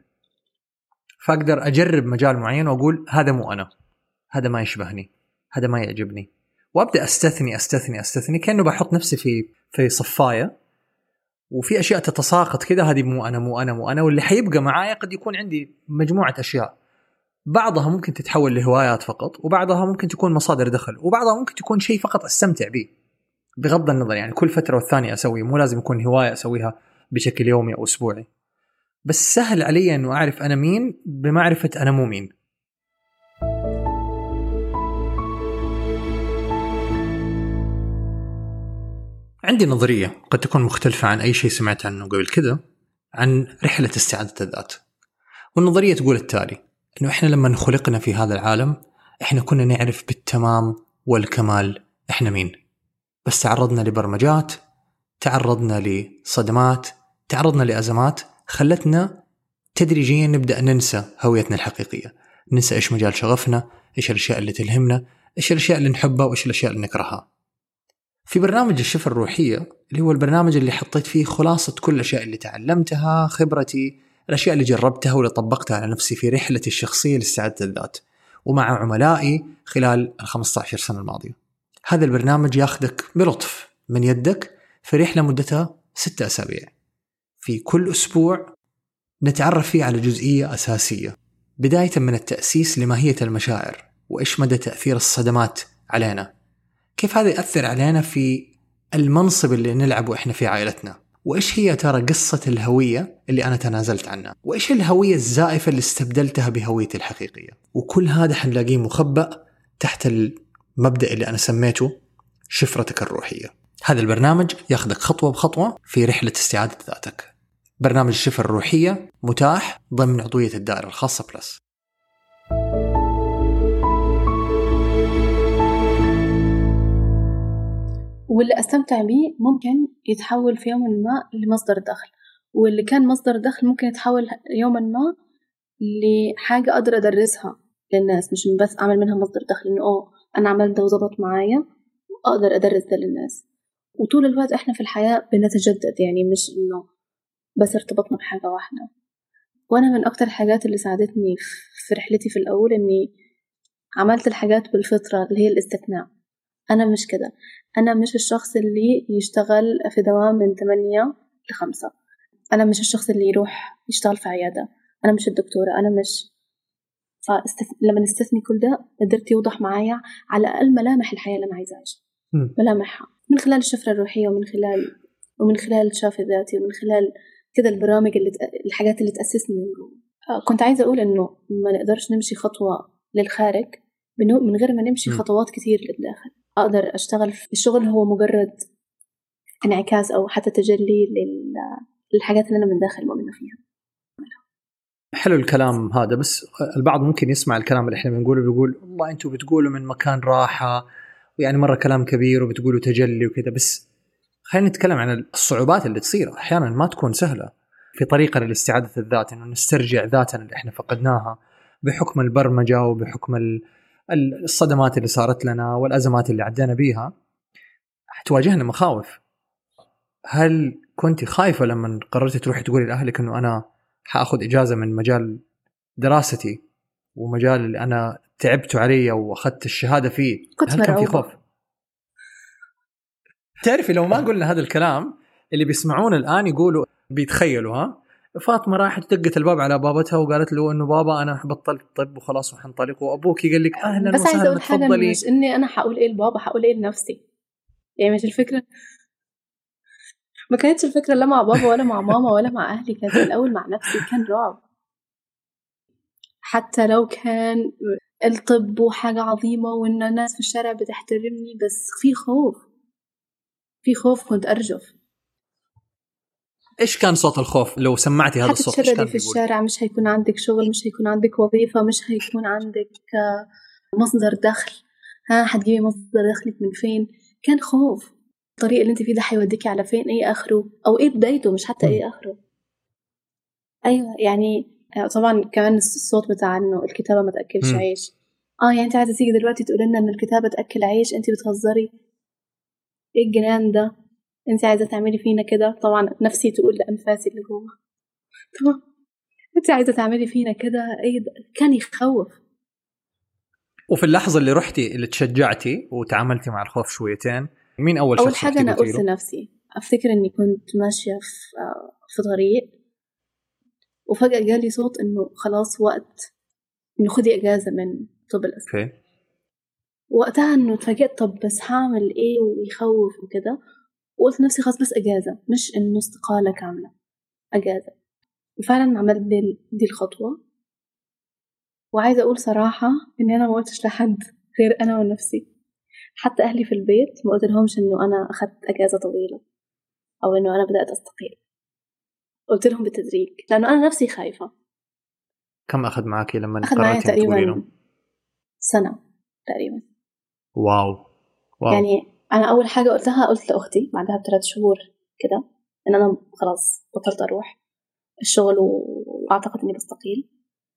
فاقدر اجرب مجال معين واقول هذا مو انا هذا ما يشبهني هذا ما يعجبني وابدا استثني استثني استثني كانه بحط نفسي في في صفايه وفي اشياء تتساقط كذا هذه مو انا مو انا مو انا واللي حيبقى معايا قد يكون عندي مجموعه اشياء بعضها ممكن تتحول لهوايات فقط وبعضها ممكن تكون مصادر دخل وبعضها ممكن تكون شيء فقط استمتع به بغض النظر يعني كل فتره والثانيه اسوي مو لازم يكون هوايه اسويها بشكل يومي او اسبوعي بس سهل علي انه اعرف انا مين بمعرفه انا مو مين عندي نظرية قد تكون مختلفة عن أي شيء سمعت عنه قبل كده عن رحلة استعادة الذات والنظرية تقول التالي أنه إحنا لما خلقنا في هذا العالم إحنا كنا نعرف بالتمام والكمال إحنا مين بس تعرضنا لبرمجات تعرضنا لصدمات تعرضنا لأزمات خلتنا تدريجيا نبدأ ننسى هويتنا الحقيقية ننسى إيش مجال شغفنا إيش الأشياء اللي تلهمنا إيش الأشياء اللي نحبها وإيش الأشياء اللي نكرهها في برنامج الشفة الروحية اللي هو البرنامج اللي حطيت فيه خلاصة كل الأشياء اللي تعلمتها خبرتي الأشياء اللي جربتها واللي طبقتها على نفسي في رحلتي الشخصية لاستعادة الذات ومع عملائي خلال ال 15 سنة الماضية هذا البرنامج ياخذك بلطف من يدك في رحلة مدتها ستة أسابيع في كل أسبوع نتعرف فيه على جزئية أساسية بداية من التأسيس لماهية المشاعر وإيش مدى تأثير الصدمات علينا كيف هذا يأثر علينا في المنصب اللي نلعبه إحنا في عائلتنا وإيش هي ترى قصة الهوية اللي أنا تنازلت عنها وإيش الهوية الزائفة اللي استبدلتها بهويتي الحقيقية وكل هذا حنلاقيه مخبأ تحت المبدأ اللي أنا سميته شفرتك الروحية هذا البرنامج ياخذك خطوة بخطوة في رحلة استعادة ذاتك برنامج الشفة الروحية متاح ضمن عضوية الدائرة الخاصة بلس واللي أستمتع بيه ممكن يتحول في يوم ما لمصدر دخل واللي كان مصدر دخل ممكن يتحول يوما ما لحاجة أقدر أدرسها للناس مش بس أعمل منها مصدر دخل إنه أوه أنا عملت ده وظبط معايا وأقدر أدرس ده للناس وطول الوقت إحنا في الحياة بنتجدد يعني مش إنه بس ارتبطنا بحاجة واحدة وأنا من أكتر الحاجات اللي ساعدتني في رحلتي في الأول إني عملت الحاجات بالفطرة اللي هي الاستثناء أنا مش كده أنا مش الشخص اللي يشتغل في دوام من 8 لخمسة أنا مش الشخص اللي يروح يشتغل في عيادة أنا مش الدكتورة أنا مش فاستث... لما نستثني كل ده قدرت يوضح معايا على الأقل ملامح الحياة اللي أنا عايزة أعيشها ملامحها من خلال الشفرة الروحية ومن خلال ومن خلال الشاف الذاتي ومن خلال كده البرامج اللي الحاجات اللي تأسسني من جوا آه، كنت عايزة أقول إنه ما نقدرش نمشي خطوة للخارج من غير ما نمشي خطوات كثير للداخل أقدر أشتغل في الشغل هو مجرد انعكاس أو حتى تجلي للحاجات اللي أنا من داخل مؤمنة فيها حلو الكلام هذا بس البعض ممكن يسمع الكلام اللي احنا بنقوله بيقول والله انتم بتقولوا من مكان راحه ويعني مره كلام كبير وبتقولوا تجلي وكذا بس خلينا نتكلم عن الصعوبات اللي تصير احيانا ما تكون سهله في طريقه لاستعاده الذات انه نسترجع ذاتنا اللي احنا فقدناها بحكم البرمجه وبحكم الصدمات اللي صارت لنا والازمات اللي عدينا بيها تواجهنا مخاوف هل كنت خايفه لما قررتي تروحي تقولي لاهلك انه انا حاخذ اجازه من مجال دراستي ومجال اللي انا تعبت عليه واخذت الشهاده فيه كنت هل كان في خوف؟ تعرفي لو ما قلنا هذا الكلام اللي بيسمعونا الان يقولوا بيتخيلوا ها فاطمه راحت دقت الباب على بابتها وقالت له انه بابا انا بطلت طب وخلاص وحنطلق وابوك قال لك اهلا بس عايزه اقول حاجه مش اني انا حقول ايه لبابا حقول ايه لنفسي يعني مش الفكره ما كانتش الفكره لا مع بابا ولا مع ماما ولا مع اهلي كانت الاول مع نفسي كان رعب حتى لو كان الطب وحاجة عظيمة وإن الناس في الشارع بتحترمني بس في خوف في خوف كنت أرجف ايش كان صوت الخوف لو سمعتي هذا الصوت ايش كان في الشارع مش هيكون عندك شغل مش هيكون عندك وظيفة مش هيكون عندك آه، مصدر دخل ها حتجيبي مصدر دخلك من فين كان خوف الطريق اللي انت فيه ده حيوديكي على فين ايه اخره او ايه بدايته مش حتى ايه اخره ايوه يعني آه، طبعا كمان الصوت بتاع انه الكتابة ما تأكلش عيش اه يعني انت عايزة تيجي دلوقتي تقول لنا ان الكتابة تأكل عيش انت بتهزري ايه الجنان ده انت عايزه تعملي فينا كده طبعا نفسي تقول لانفاسي اللي جوه طبعا انت عايزه تعملي فينا كده ايه ده كان يخوف وفي اللحظه اللي رحتي اللي تشجعتي وتعاملتي مع الخوف شويتين مين اول شخص اول حاجه انا قلت لنفسي افتكر اني كنت ماشيه في في طريق وفجاه جالي صوت انه خلاص وقت انه خدي اجازه من طب الاسنان وقتها انه اتفاجئت طب بس هعمل ايه ويخوف وكده وقلت لنفسي خلاص بس اجازه مش انه استقاله كامله اجازه وفعلا عملت دي, دي الخطوه وعايزه اقول صراحه اني انا ما قلتش لحد غير انا ونفسي حتى اهلي في البيت ما قلت لهمش انه انا اخذت اجازه طويله او انه انا بدات استقيل قلت لهم بالتدريج لانه انا نفسي خايفه كم اخذ معك لما اخذ معي تقريبا سنه تقريبا واو واو يعني أنا أول حاجة قلتها قلت لأختي بعدها بثلاث شهور كده إن أنا خلاص بطلت أروح الشغل وأعتقد إني بستقيل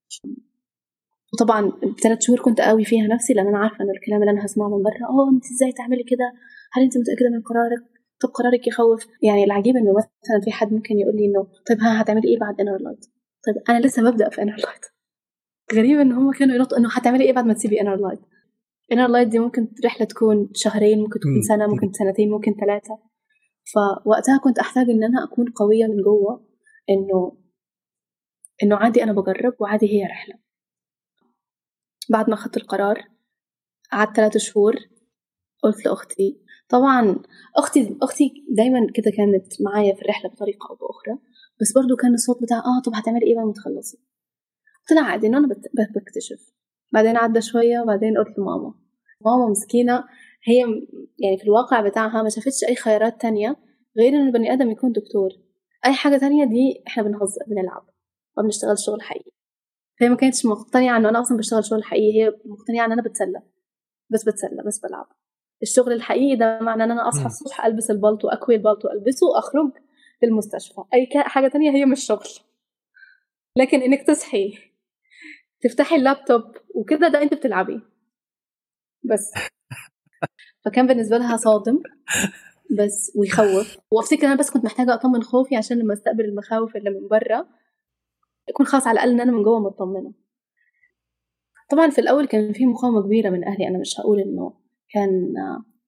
وطبعا بثلاث شهور كنت قوي فيها نفسي لأن أنا عارفة إن الكلام اللي أنا هسمعه من برا أوه أنت إزاي تعملي كده هل أنت متأكدة من قرارك طب قرارك يخوف يعني العجيب إنه مثلا في حد ممكن يقول لي إنه طيب ها هتعملي إيه بعد انر لايت طيب أنا لسه ببدأ في انر لايت غريب إن هم كانوا ينطوا إنه هتعملي إيه بعد ما تسيبي انر لايت انر لايت دي ممكن رحلة تكون شهرين ممكن تكون سنة ممكن سنتين ممكن ثلاثة فوقتها كنت أحتاج إن أنا أكون قوية من جوه إنه إنه عادي أنا بجرب وعادي هي رحلة بعد ما أخذت القرار قعدت ثلاثة شهور قلت لأختي طبعا أختي أختي دايما كده كانت معايا في الرحلة بطريقة أو بأخرى بس برضو كان الصوت بتاع آه طب هتعملي إيه بعد ما تخلصي طلع عادي إنه أنا بكتشف بعدين عدى شوية وبعدين قلت لماما ماما مسكينة هي يعني في الواقع بتاعها ما شافتش أي خيارات تانية غير إن البني آدم يكون دكتور أي حاجة تانية دي إحنا بنهزر بنلعب ما بنشتغل شغل حقيقي فهي ما كانتش مقتنعة إنه أنا أصلا بشتغل شغل حقيقي هي مقتنعة إن أنا بتسلى بس بتسلى بس بلعب الشغل الحقيقي ده معناه إن أنا أصحى الصبح ألبس البلطو أكوي البلطو ألبسه وأخرج للمستشفى أي حاجة تانية هي مش شغل لكن إنك تصحي تفتحي اللابتوب وكده ده انت بتلعبي بس فكان بالنسبه لها صادم بس ويخوف وافتكر انا بس كنت محتاجه اطمن خوفي عشان لما استقبل المخاوف اللي من برا يكون خلاص على الاقل ان انا من جوه مطمنه طبعا في الاول كان في مقاومه كبيره من اهلي انا مش هقول انه كان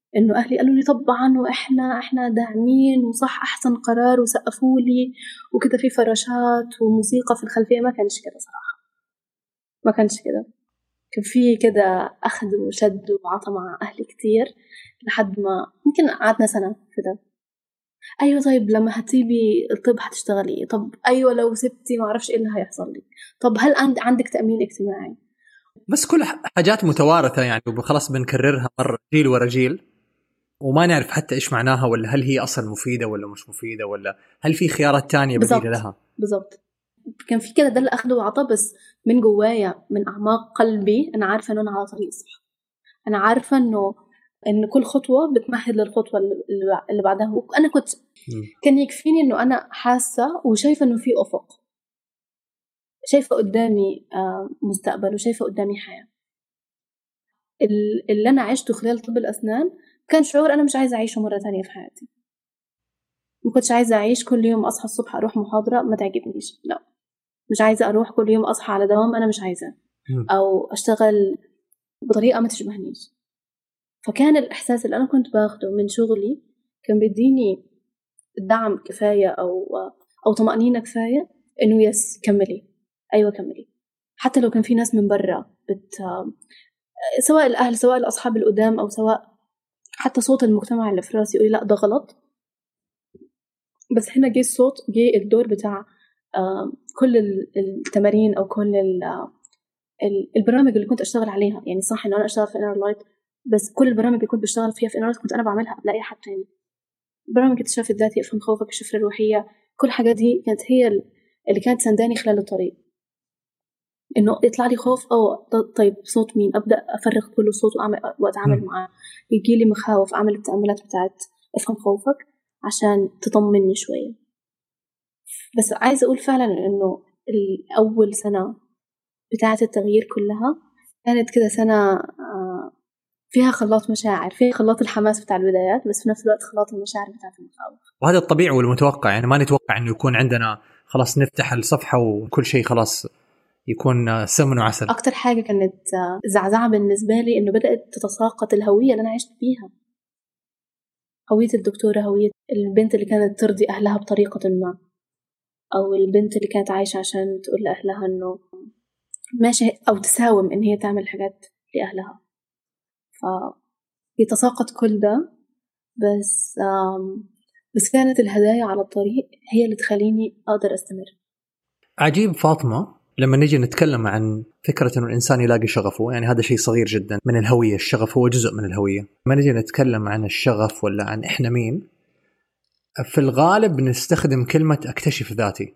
انه اهلي قالوا لي طبعا واحنا احنا داعمين وصح احسن قرار وسقفوا لي وكده في فراشات وموسيقى في الخلفيه ما كانش كده صراحه ما كانش كده كان في كده اخذ وشد وعطى مع اهلي كتير لحد ما يمكن قعدنا سنه في ده ايوه طيب لما هتسيبي الطب هتشتغلي إيه؟ طب ايوه لو سبتي ما اعرفش ايه اللي هيحصل لك طب هل عند عندك تامين اجتماعي بس كل حاجات متوارثه يعني وخلاص بنكررها مره جيل ورا جيل وما نعرف حتى ايش معناها ولا هل هي اصلا مفيده ولا مش مفيده ولا هل في خيارات تانية بديله لها بالضبط كان في كده ده اللي اخده وعطاه بس من جوايا من اعماق قلبي انا عارفه انه انا على طريق صح انا عارفه انه ان كل خطوه بتمهد للخطوه اللي بعدها وانا كنت كان يكفيني انه انا حاسه وشايفه انه في افق شايفه قدامي آه، مستقبل وشايفه قدامي حياه اللي انا عشته خلال طب الاسنان كان شعور انا مش عايزه اعيشه مره تانية في حياتي ما كنتش عايزه اعيش كل يوم اصحى الصبح اروح محاضره ما تعجبنيش لا مش عايزه اروح كل يوم اصحى على دوام انا مش عايزاه او اشتغل بطريقه ما تشبهنيش فكان الإحساس اللي أنا كنت باخده من شغلي كان بيديني دعم كفاية أو أو طمأنينة كفاية إنه يس كملي أيوة كملي حتى لو كان في ناس من برا بت سواء الأهل سواء الأصحاب القدام أو سواء حتى صوت المجتمع اللي في راسي يقول لا ده غلط بس هنا جه الصوت جه الدور بتاع كل التمارين أو كل البرامج اللي كنت أشتغل عليها يعني صح إنه أنا أشتغل في انر لايت بس كل البرامج اللي كنت بشتغل فيها في انارات كنت انا بعملها قبل اي حد تاني برامج اكتشاف الذاتي افهم خوفك الشفره الروحيه كل الحاجات دي كانت هي اللي كانت سنداني خلال الطريق انه يطلع لي خوف او طيب صوت مين ابدا افرغ كل صوت واعمل واتعامل معاه يجي لي مخاوف اعمل التاملات بتاعت افهم خوفك عشان تطمني شويه بس عايزه اقول فعلا انه الاول سنه بتاعه التغيير كلها كانت كده سنه آه، فيها خلاط مشاعر فيها خلاط الحماس بتاع البدايات بس في نفس الوقت خلاط المشاعر بتاعت المخاوف وهذا الطبيعي والمتوقع يعني ما نتوقع انه يكون عندنا خلاص نفتح الصفحه وكل شيء خلاص يكون سمن وعسل اكثر حاجه كانت زعزعه بالنسبه لي انه بدات تتساقط الهويه اللي انا عشت فيها هويه الدكتوره هويه البنت اللي كانت ترضي اهلها بطريقه ما او البنت اللي كانت عايشه عشان تقول لاهلها انه ماشي او تساوم ان هي تعمل حاجات لاهلها فيتساقط كل ده بس بس كانت الهدايا على الطريق هي اللي تخليني أقدر أستمر عجيب فاطمة لما نجي نتكلم عن فكرة أنه الإنسان يلاقي شغفه يعني هذا شيء صغير جدا من الهوية الشغف هو جزء من الهوية لما نجي نتكلم عن الشغف ولا عن إحنا مين في الغالب نستخدم كلمة أكتشف ذاتي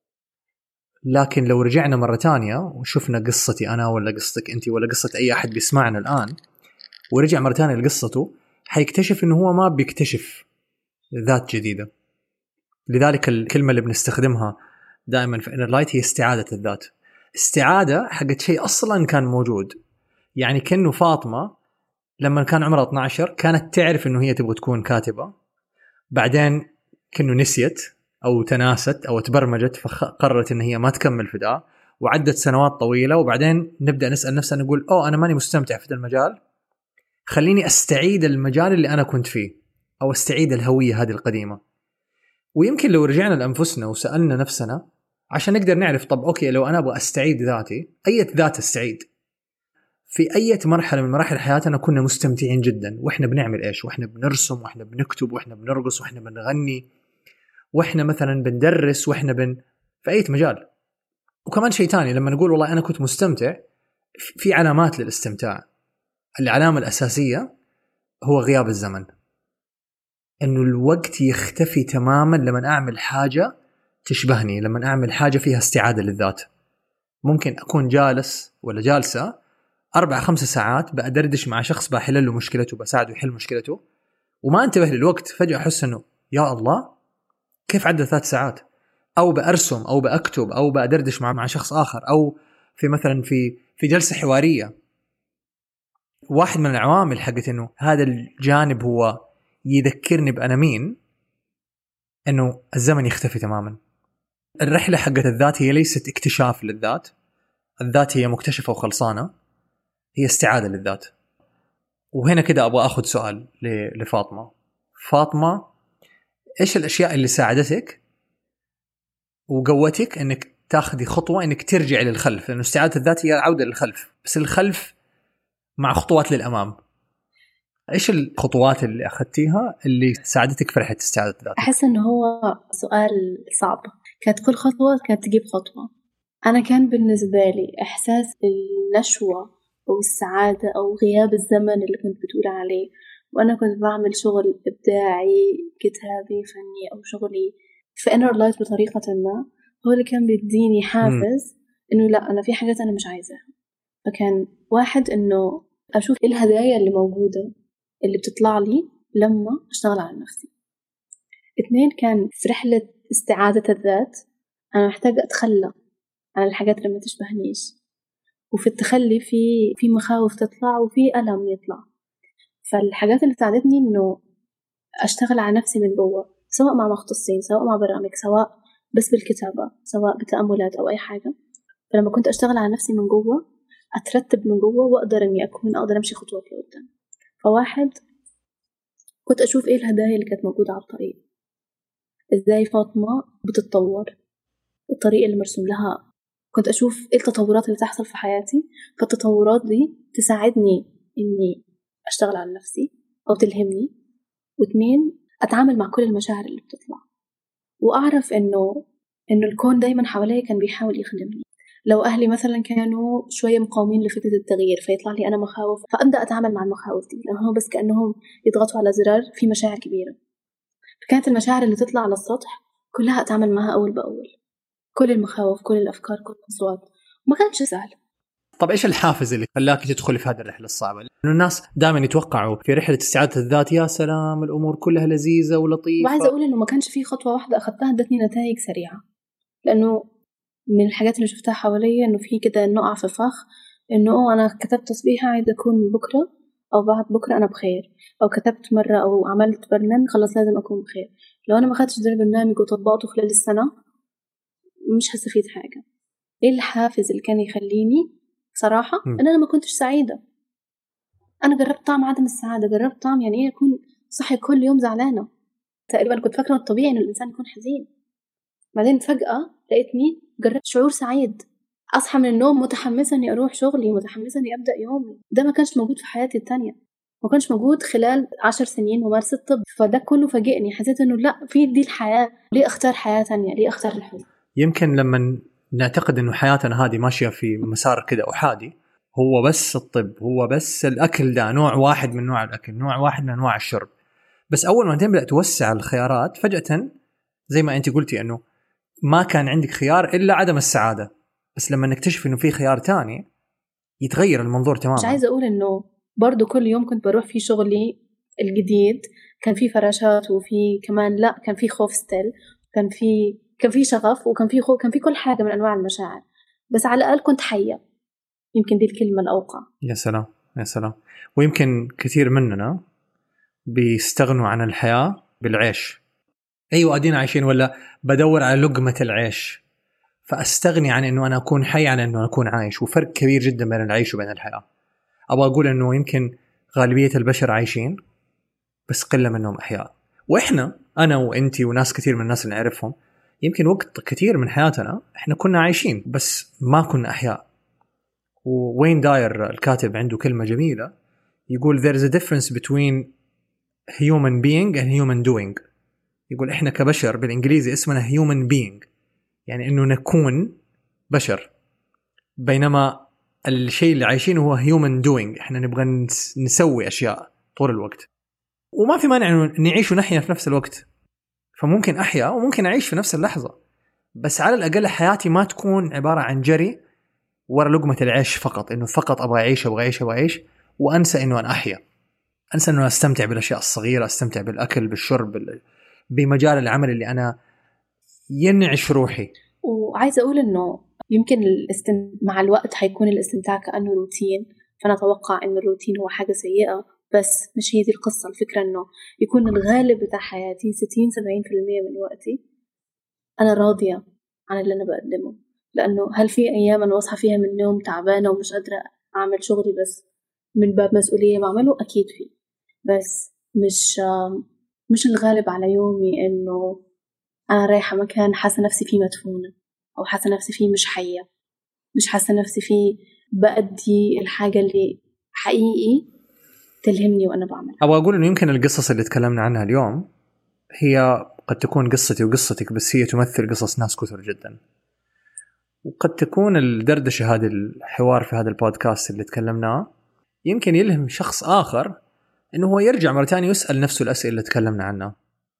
لكن لو رجعنا مرة ثانية وشفنا قصتي أنا ولا قصتك أنت ولا قصة أي أحد بيسمعنا الآن ورجع مره ثانيه لقصته حيكتشف انه هو ما بيكتشف ذات جديده لذلك الكلمه اللي بنستخدمها دائما في انر لايت هي استعاده الذات استعاده حقت شيء اصلا كان موجود يعني كانه فاطمه لما كان عمرها 12 كانت تعرف انه هي تبغى تكون كاتبه بعدين كانه نسيت او تناست او تبرمجت فقررت ان هي ما تكمل في ده وعدت سنوات طويله وبعدين نبدا نسال نفسنا نقول اوه انا ماني مستمتع في ذا المجال خليني استعيد المجال اللي انا كنت فيه او استعيد الهويه هذه القديمه ويمكن لو رجعنا لانفسنا وسالنا نفسنا عشان نقدر نعرف طب اوكي لو انا ابغى استعيد ذاتي اي ذات استعيد في اي مرحله من مراحل حياتنا كنا مستمتعين جدا واحنا بنعمل ايش واحنا بنرسم واحنا بنكتب واحنا بنرقص واحنا بنغني واحنا مثلا بندرس واحنا بن في اي مجال وكمان شيء ثاني لما نقول والله انا كنت مستمتع في علامات للاستمتاع العلامة الأساسية هو غياب الزمن انه الوقت يختفي تماما لما اعمل حاجة تشبهني لما اعمل حاجة فيها استعادة للذات ممكن اكون جالس ولا جالسة اربع خمس ساعات بأدردش مع شخص بحل له مشكلته بساعده يحل مشكلته وما انتبه للوقت فجأة احس انه يا الله كيف عدى ثلاث ساعات او بأرسم او بأكتب او بأدردش مع مع شخص اخر او في مثلا في في جلسة حوارية واحد من العوامل حقت انه هذا الجانب هو يذكرني بانا مين انه الزمن يختفي تماما الرحله حقت الذات هي ليست اكتشاف للذات الذات هي مكتشفه وخلصانه هي استعاده للذات وهنا كده ابغى اخذ سؤال ل- لفاطمه فاطمه ايش الاشياء اللي ساعدتك وقوتك انك تاخذي خطوه انك ترجعي للخلف لانه استعاده الذات هي العوده للخلف بس الخلف مع خطوات للامام ايش الخطوات اللي اخذتيها اللي ساعدتك في رحله استعاده الذات أحس إنه هو سؤال صعب كانت كل خطوة كانت تجيب خطوة أنا كان بالنسبة لي إحساس النشوة أو السعادة أو غياب الزمن اللي كنت بتقول عليه وأنا كنت بعمل شغل إبداعي كتابي فني أو شغلي في inner light بطريقة ما هو اللي كان بيديني حافز إنه لا أنا في حاجات أنا مش عايزاها فكان واحد إنه أشوف إيه الهدايا اللي موجودة اللي بتطلع لي لما أشتغل على نفسي اثنين كان في رحلة استعادة الذات أنا محتاجة أتخلى عن الحاجات اللي ما تشبهنيش وفي التخلي في في مخاوف تطلع وفي ألم يطلع فالحاجات اللي ساعدتني إنه أشتغل على نفسي من جوا سواء مع مختصين سواء مع برامج سواء بس بالكتابة سواء بتأملات أو أي حاجة فلما كنت أشتغل على نفسي من جوا أترتب من جوا وأقدر إني أكون أقدر أمشي خطوات لقدام فواحد كنت أشوف إيه الهدايا اللي كانت موجودة على الطريق إزاي فاطمة بتتطور الطريق اللي مرسوم لها كنت أشوف إيه التطورات اللي تحصل في حياتي فالتطورات دي تساعدني إني أشتغل على نفسي أو تلهمني واتنين أتعامل مع كل المشاعر اللي بتطلع وأعرف إنه إنه الكون دايما حواليا كان بيحاول يخدمني لو أهلي مثلا كانوا شوية مقاومين لفكرة التغيير فيطلع لي أنا مخاوف فأبدأ أتعامل مع المخاوف دي لأنه بس كأنهم يضغطوا على زرار في مشاعر كبيرة فكانت المشاعر اللي تطلع على السطح كلها أتعامل معها أول بأول كل المخاوف كل الأفكار كل الأصوات ما كانش سهل طب ايش الحافز اللي خلاك تدخلي في هذه الرحله الصعبه؟ لانه الناس دائما يتوقعوا في رحله استعاده الذات يا سلام الامور كلها لذيذه ولطيفه وعايزة أقول إنه ما كانش في خطوة واحدة أخذتها ادتني نتائج سريعة لأنه من الحاجات اللي شفتها حواليا إنه في كده نقع في فخ إنه أوه أنا كتبت تصبيحة عايزة أكون بكرة أو بعد بكرة أنا بخير أو كتبت مرة أو عملت برنامج خلاص لازم أكون بخير لو أنا ما خدتش ده البرنامج وطبقته خلال السنة مش هستفيد حاجة إيه الحافز اللي كان يخليني صراحة م. إن أنا ما كنتش سعيدة أنا جربت طعم عدم السعادة جربت طعم يعني إيه أكون صحي كل يوم زعلانة تقريبا كنت فاكرة الطبيعي إنه الإنسان يكون حزين بعدين فجأة لقيتني جربت شعور سعيد أصحى من النوم متحمسة إني أروح شغلي متحمسة إني أبدأ يومي ده ما كانش موجود في حياتي التانية ما كانش موجود خلال عشر سنين ممارسة طب فده كله فاجئني حسيت إنه لا في دي الحياة ليه أختار حياة تانية ليه أختار الحزن يمكن لما نعتقد انه حياتنا هذه ماشيه في مسار كده احادي هو بس الطب هو بس الاكل ده نوع واحد من نوع الاكل نوع واحد من انواع الشرب بس اول ما تبدا توسع الخيارات فجاه زي ما انت قلتي انه ما كان عندك خيار الا عدم السعاده بس لما نكتشف انه في خيار تاني يتغير المنظور مش تماما عايزة أقول إنه برضو كل يوم كنت بروح في شغلي الجديد كان في فراشات وفي كمان لا كان في خوف ستيل كان في كان في شغف وكان في خوف كان في كل حاجة من أنواع المشاعر بس على الأقل كنت حية يمكن دي الكلمة الأوقع يا سلام يا سلام ويمكن كثير مننا بيستغنوا عن الحياه بالعيش ايوه ادينا عايشين ولا بدور على لقمه العيش فاستغني عن انه انا اكون حي عن انه اكون عايش وفرق كبير جدا بين العيش وبين الحياه ابغى اقول انه يمكن غالبيه البشر عايشين بس قله منهم احياء واحنا انا وانتي وناس كثير من الناس اللي نعرفهم يمكن وقت كثير من حياتنا احنا كنا عايشين بس ما كنا احياء ووين داير الكاتب عنده كلمه جميله يقول there is a difference between human being and human doing يقول احنا كبشر بالانجليزي اسمنا human being يعني انه نكون بشر بينما الشيء اللي عايشينه هو human doing احنا نبغى نس- نسوي اشياء طول الوقت وما في مانع انه نعيش ونحيا في نفس الوقت فممكن احيا وممكن اعيش في نفس اللحظه بس على الاقل حياتي ما تكون عباره عن جري ورا لقمه العيش فقط انه فقط ابغى اعيش ابغى اعيش ابغى اعيش وانسى انه انا احيا انسى انه استمتع بالاشياء الصغيره استمتع بالاكل بالشرب بال- بمجال العمل اللي انا ينعش روحي وعايزة أقول إنه يمكن الاستم... مع الوقت حيكون الاستمتاع كأنه روتين فأنا أتوقع إن الروتين هو حاجة سيئة بس مش هي دي القصة الفكرة إنه يكون الغالب بتاع حياتي 60 70% من وقتي أنا راضية عن اللي أنا بقدمه لأنه هل في أيام أنا بصحى فيها من النوم تعبانة ومش قادرة أعمل شغلي بس من باب مسؤولية بعمله أكيد في بس مش مش الغالب على يومي إنه أنا رايحة مكان حاسة نفسي فيه مدفونة أو حاسة نفسي فيه مش حية مش حاسة نفسي فيه بأدي الحاجة اللي حقيقي تلهمني وأنا بعمل أبغى أقول إنه يمكن القصص اللي تكلمنا عنها اليوم هي قد تكون قصتي وقصتك بس هي تمثل قصص ناس كثر جدا وقد تكون الدردشة هذه الحوار في هذا البودكاست اللي تكلمناه يمكن يلهم شخص آخر إنه هو يرجع مرة ثانية يسأل نفسه الأسئلة اللي تكلمنا عنها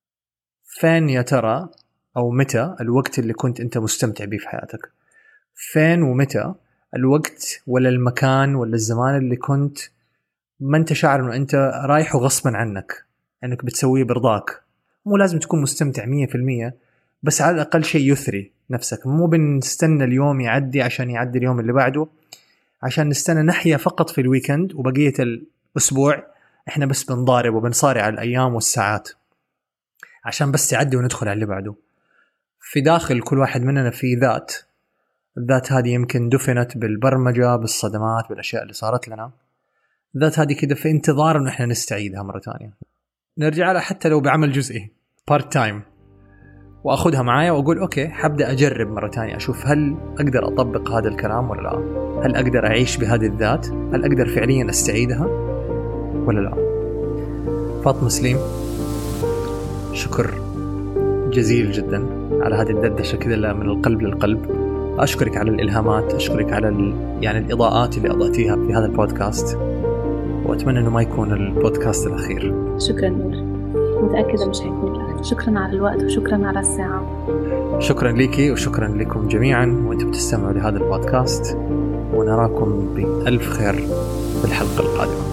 فين يا ترى أو متى الوقت اللي كنت أنت مستمتع به في حياتك فين ومتى الوقت ولا المكان ولا الزمان اللي كنت ما انت شاعر انه انت رايحه غصبا عنك انك بتسويه برضاك مو لازم تكون مستمتع 100% بس على الاقل شيء يثري نفسك مو بنستنى اليوم يعدي عشان يعدي اليوم اللي بعده عشان نستنى نحيا فقط في الويكند وبقيه الاسبوع احنا بس بنضارب وبنصارع الايام والساعات عشان بس يعدي وندخل على اللي بعده في داخل كل واحد مننا في ذات الذات هذه يمكن دفنت بالبرمجه بالصدمات بالاشياء اللي صارت لنا الذات هذه كده في انتظار انه احنا نستعيدها مره ثانيه نرجع لها حتى لو بعمل جزئي بارت تايم واخذها معايا واقول اوكي حبدا اجرب مره ثانيه اشوف هل اقدر اطبق هذا الكلام ولا لا هل اقدر اعيش بهذه الذات هل اقدر فعليا استعيدها ولا لا فاطمه سليم شكر جزيل جدا على هذه الدردشه كذا من القلب للقلب اشكرك على الالهامات اشكرك على ال... يعني الاضاءات اللي اضأتيها في هذا البودكاست واتمنى انه ما يكون البودكاست الاخير شكرا نور متأكدة مش هيكون الأخير شكرا على الوقت وشكرا على الساعة شكرا ليكي وشكرا لكم جميعا وانتم بتستمعوا لهذا البودكاست ونراكم بألف خير في الحلقة القادمة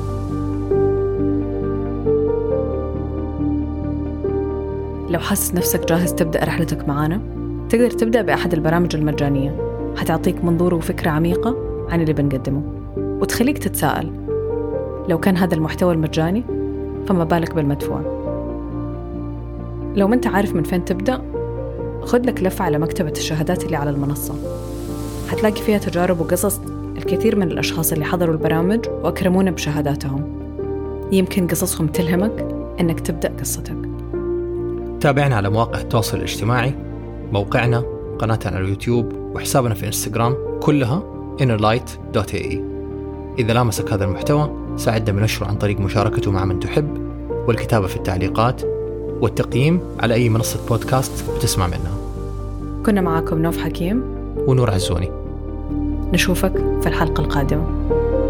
لو حاسس نفسك جاهز تبدأ رحلتك معانا تقدر تبدأ بأحد البرامج المجانية حتعطيك منظور وفكرة عميقة عن اللي بنقدمه وتخليك تتساءل لو كان هذا المحتوى المجاني فما بالك بالمدفوع لو ما انت عارف من فين تبدأ خذ لك لفة على مكتبة الشهادات اللي على المنصة حتلاقي فيها تجارب وقصص الكثير من الأشخاص اللي حضروا البرامج وأكرمونا بشهاداتهم يمكن قصصهم تلهمك إنك تبدأ قصتك تابعنا على مواقع التواصل الاجتماعي موقعنا قناتنا على اليوتيوب وحسابنا في انستغرام كلها innerlight.ae إذا لامسك هذا المحتوى ساعدنا بنشره عن طريق مشاركته مع من تحب والكتابة في التعليقات والتقييم على أي منصة بودكاست بتسمع منها كنا معاكم نوف حكيم ونور عزوني نشوفك في الحلقة القادمة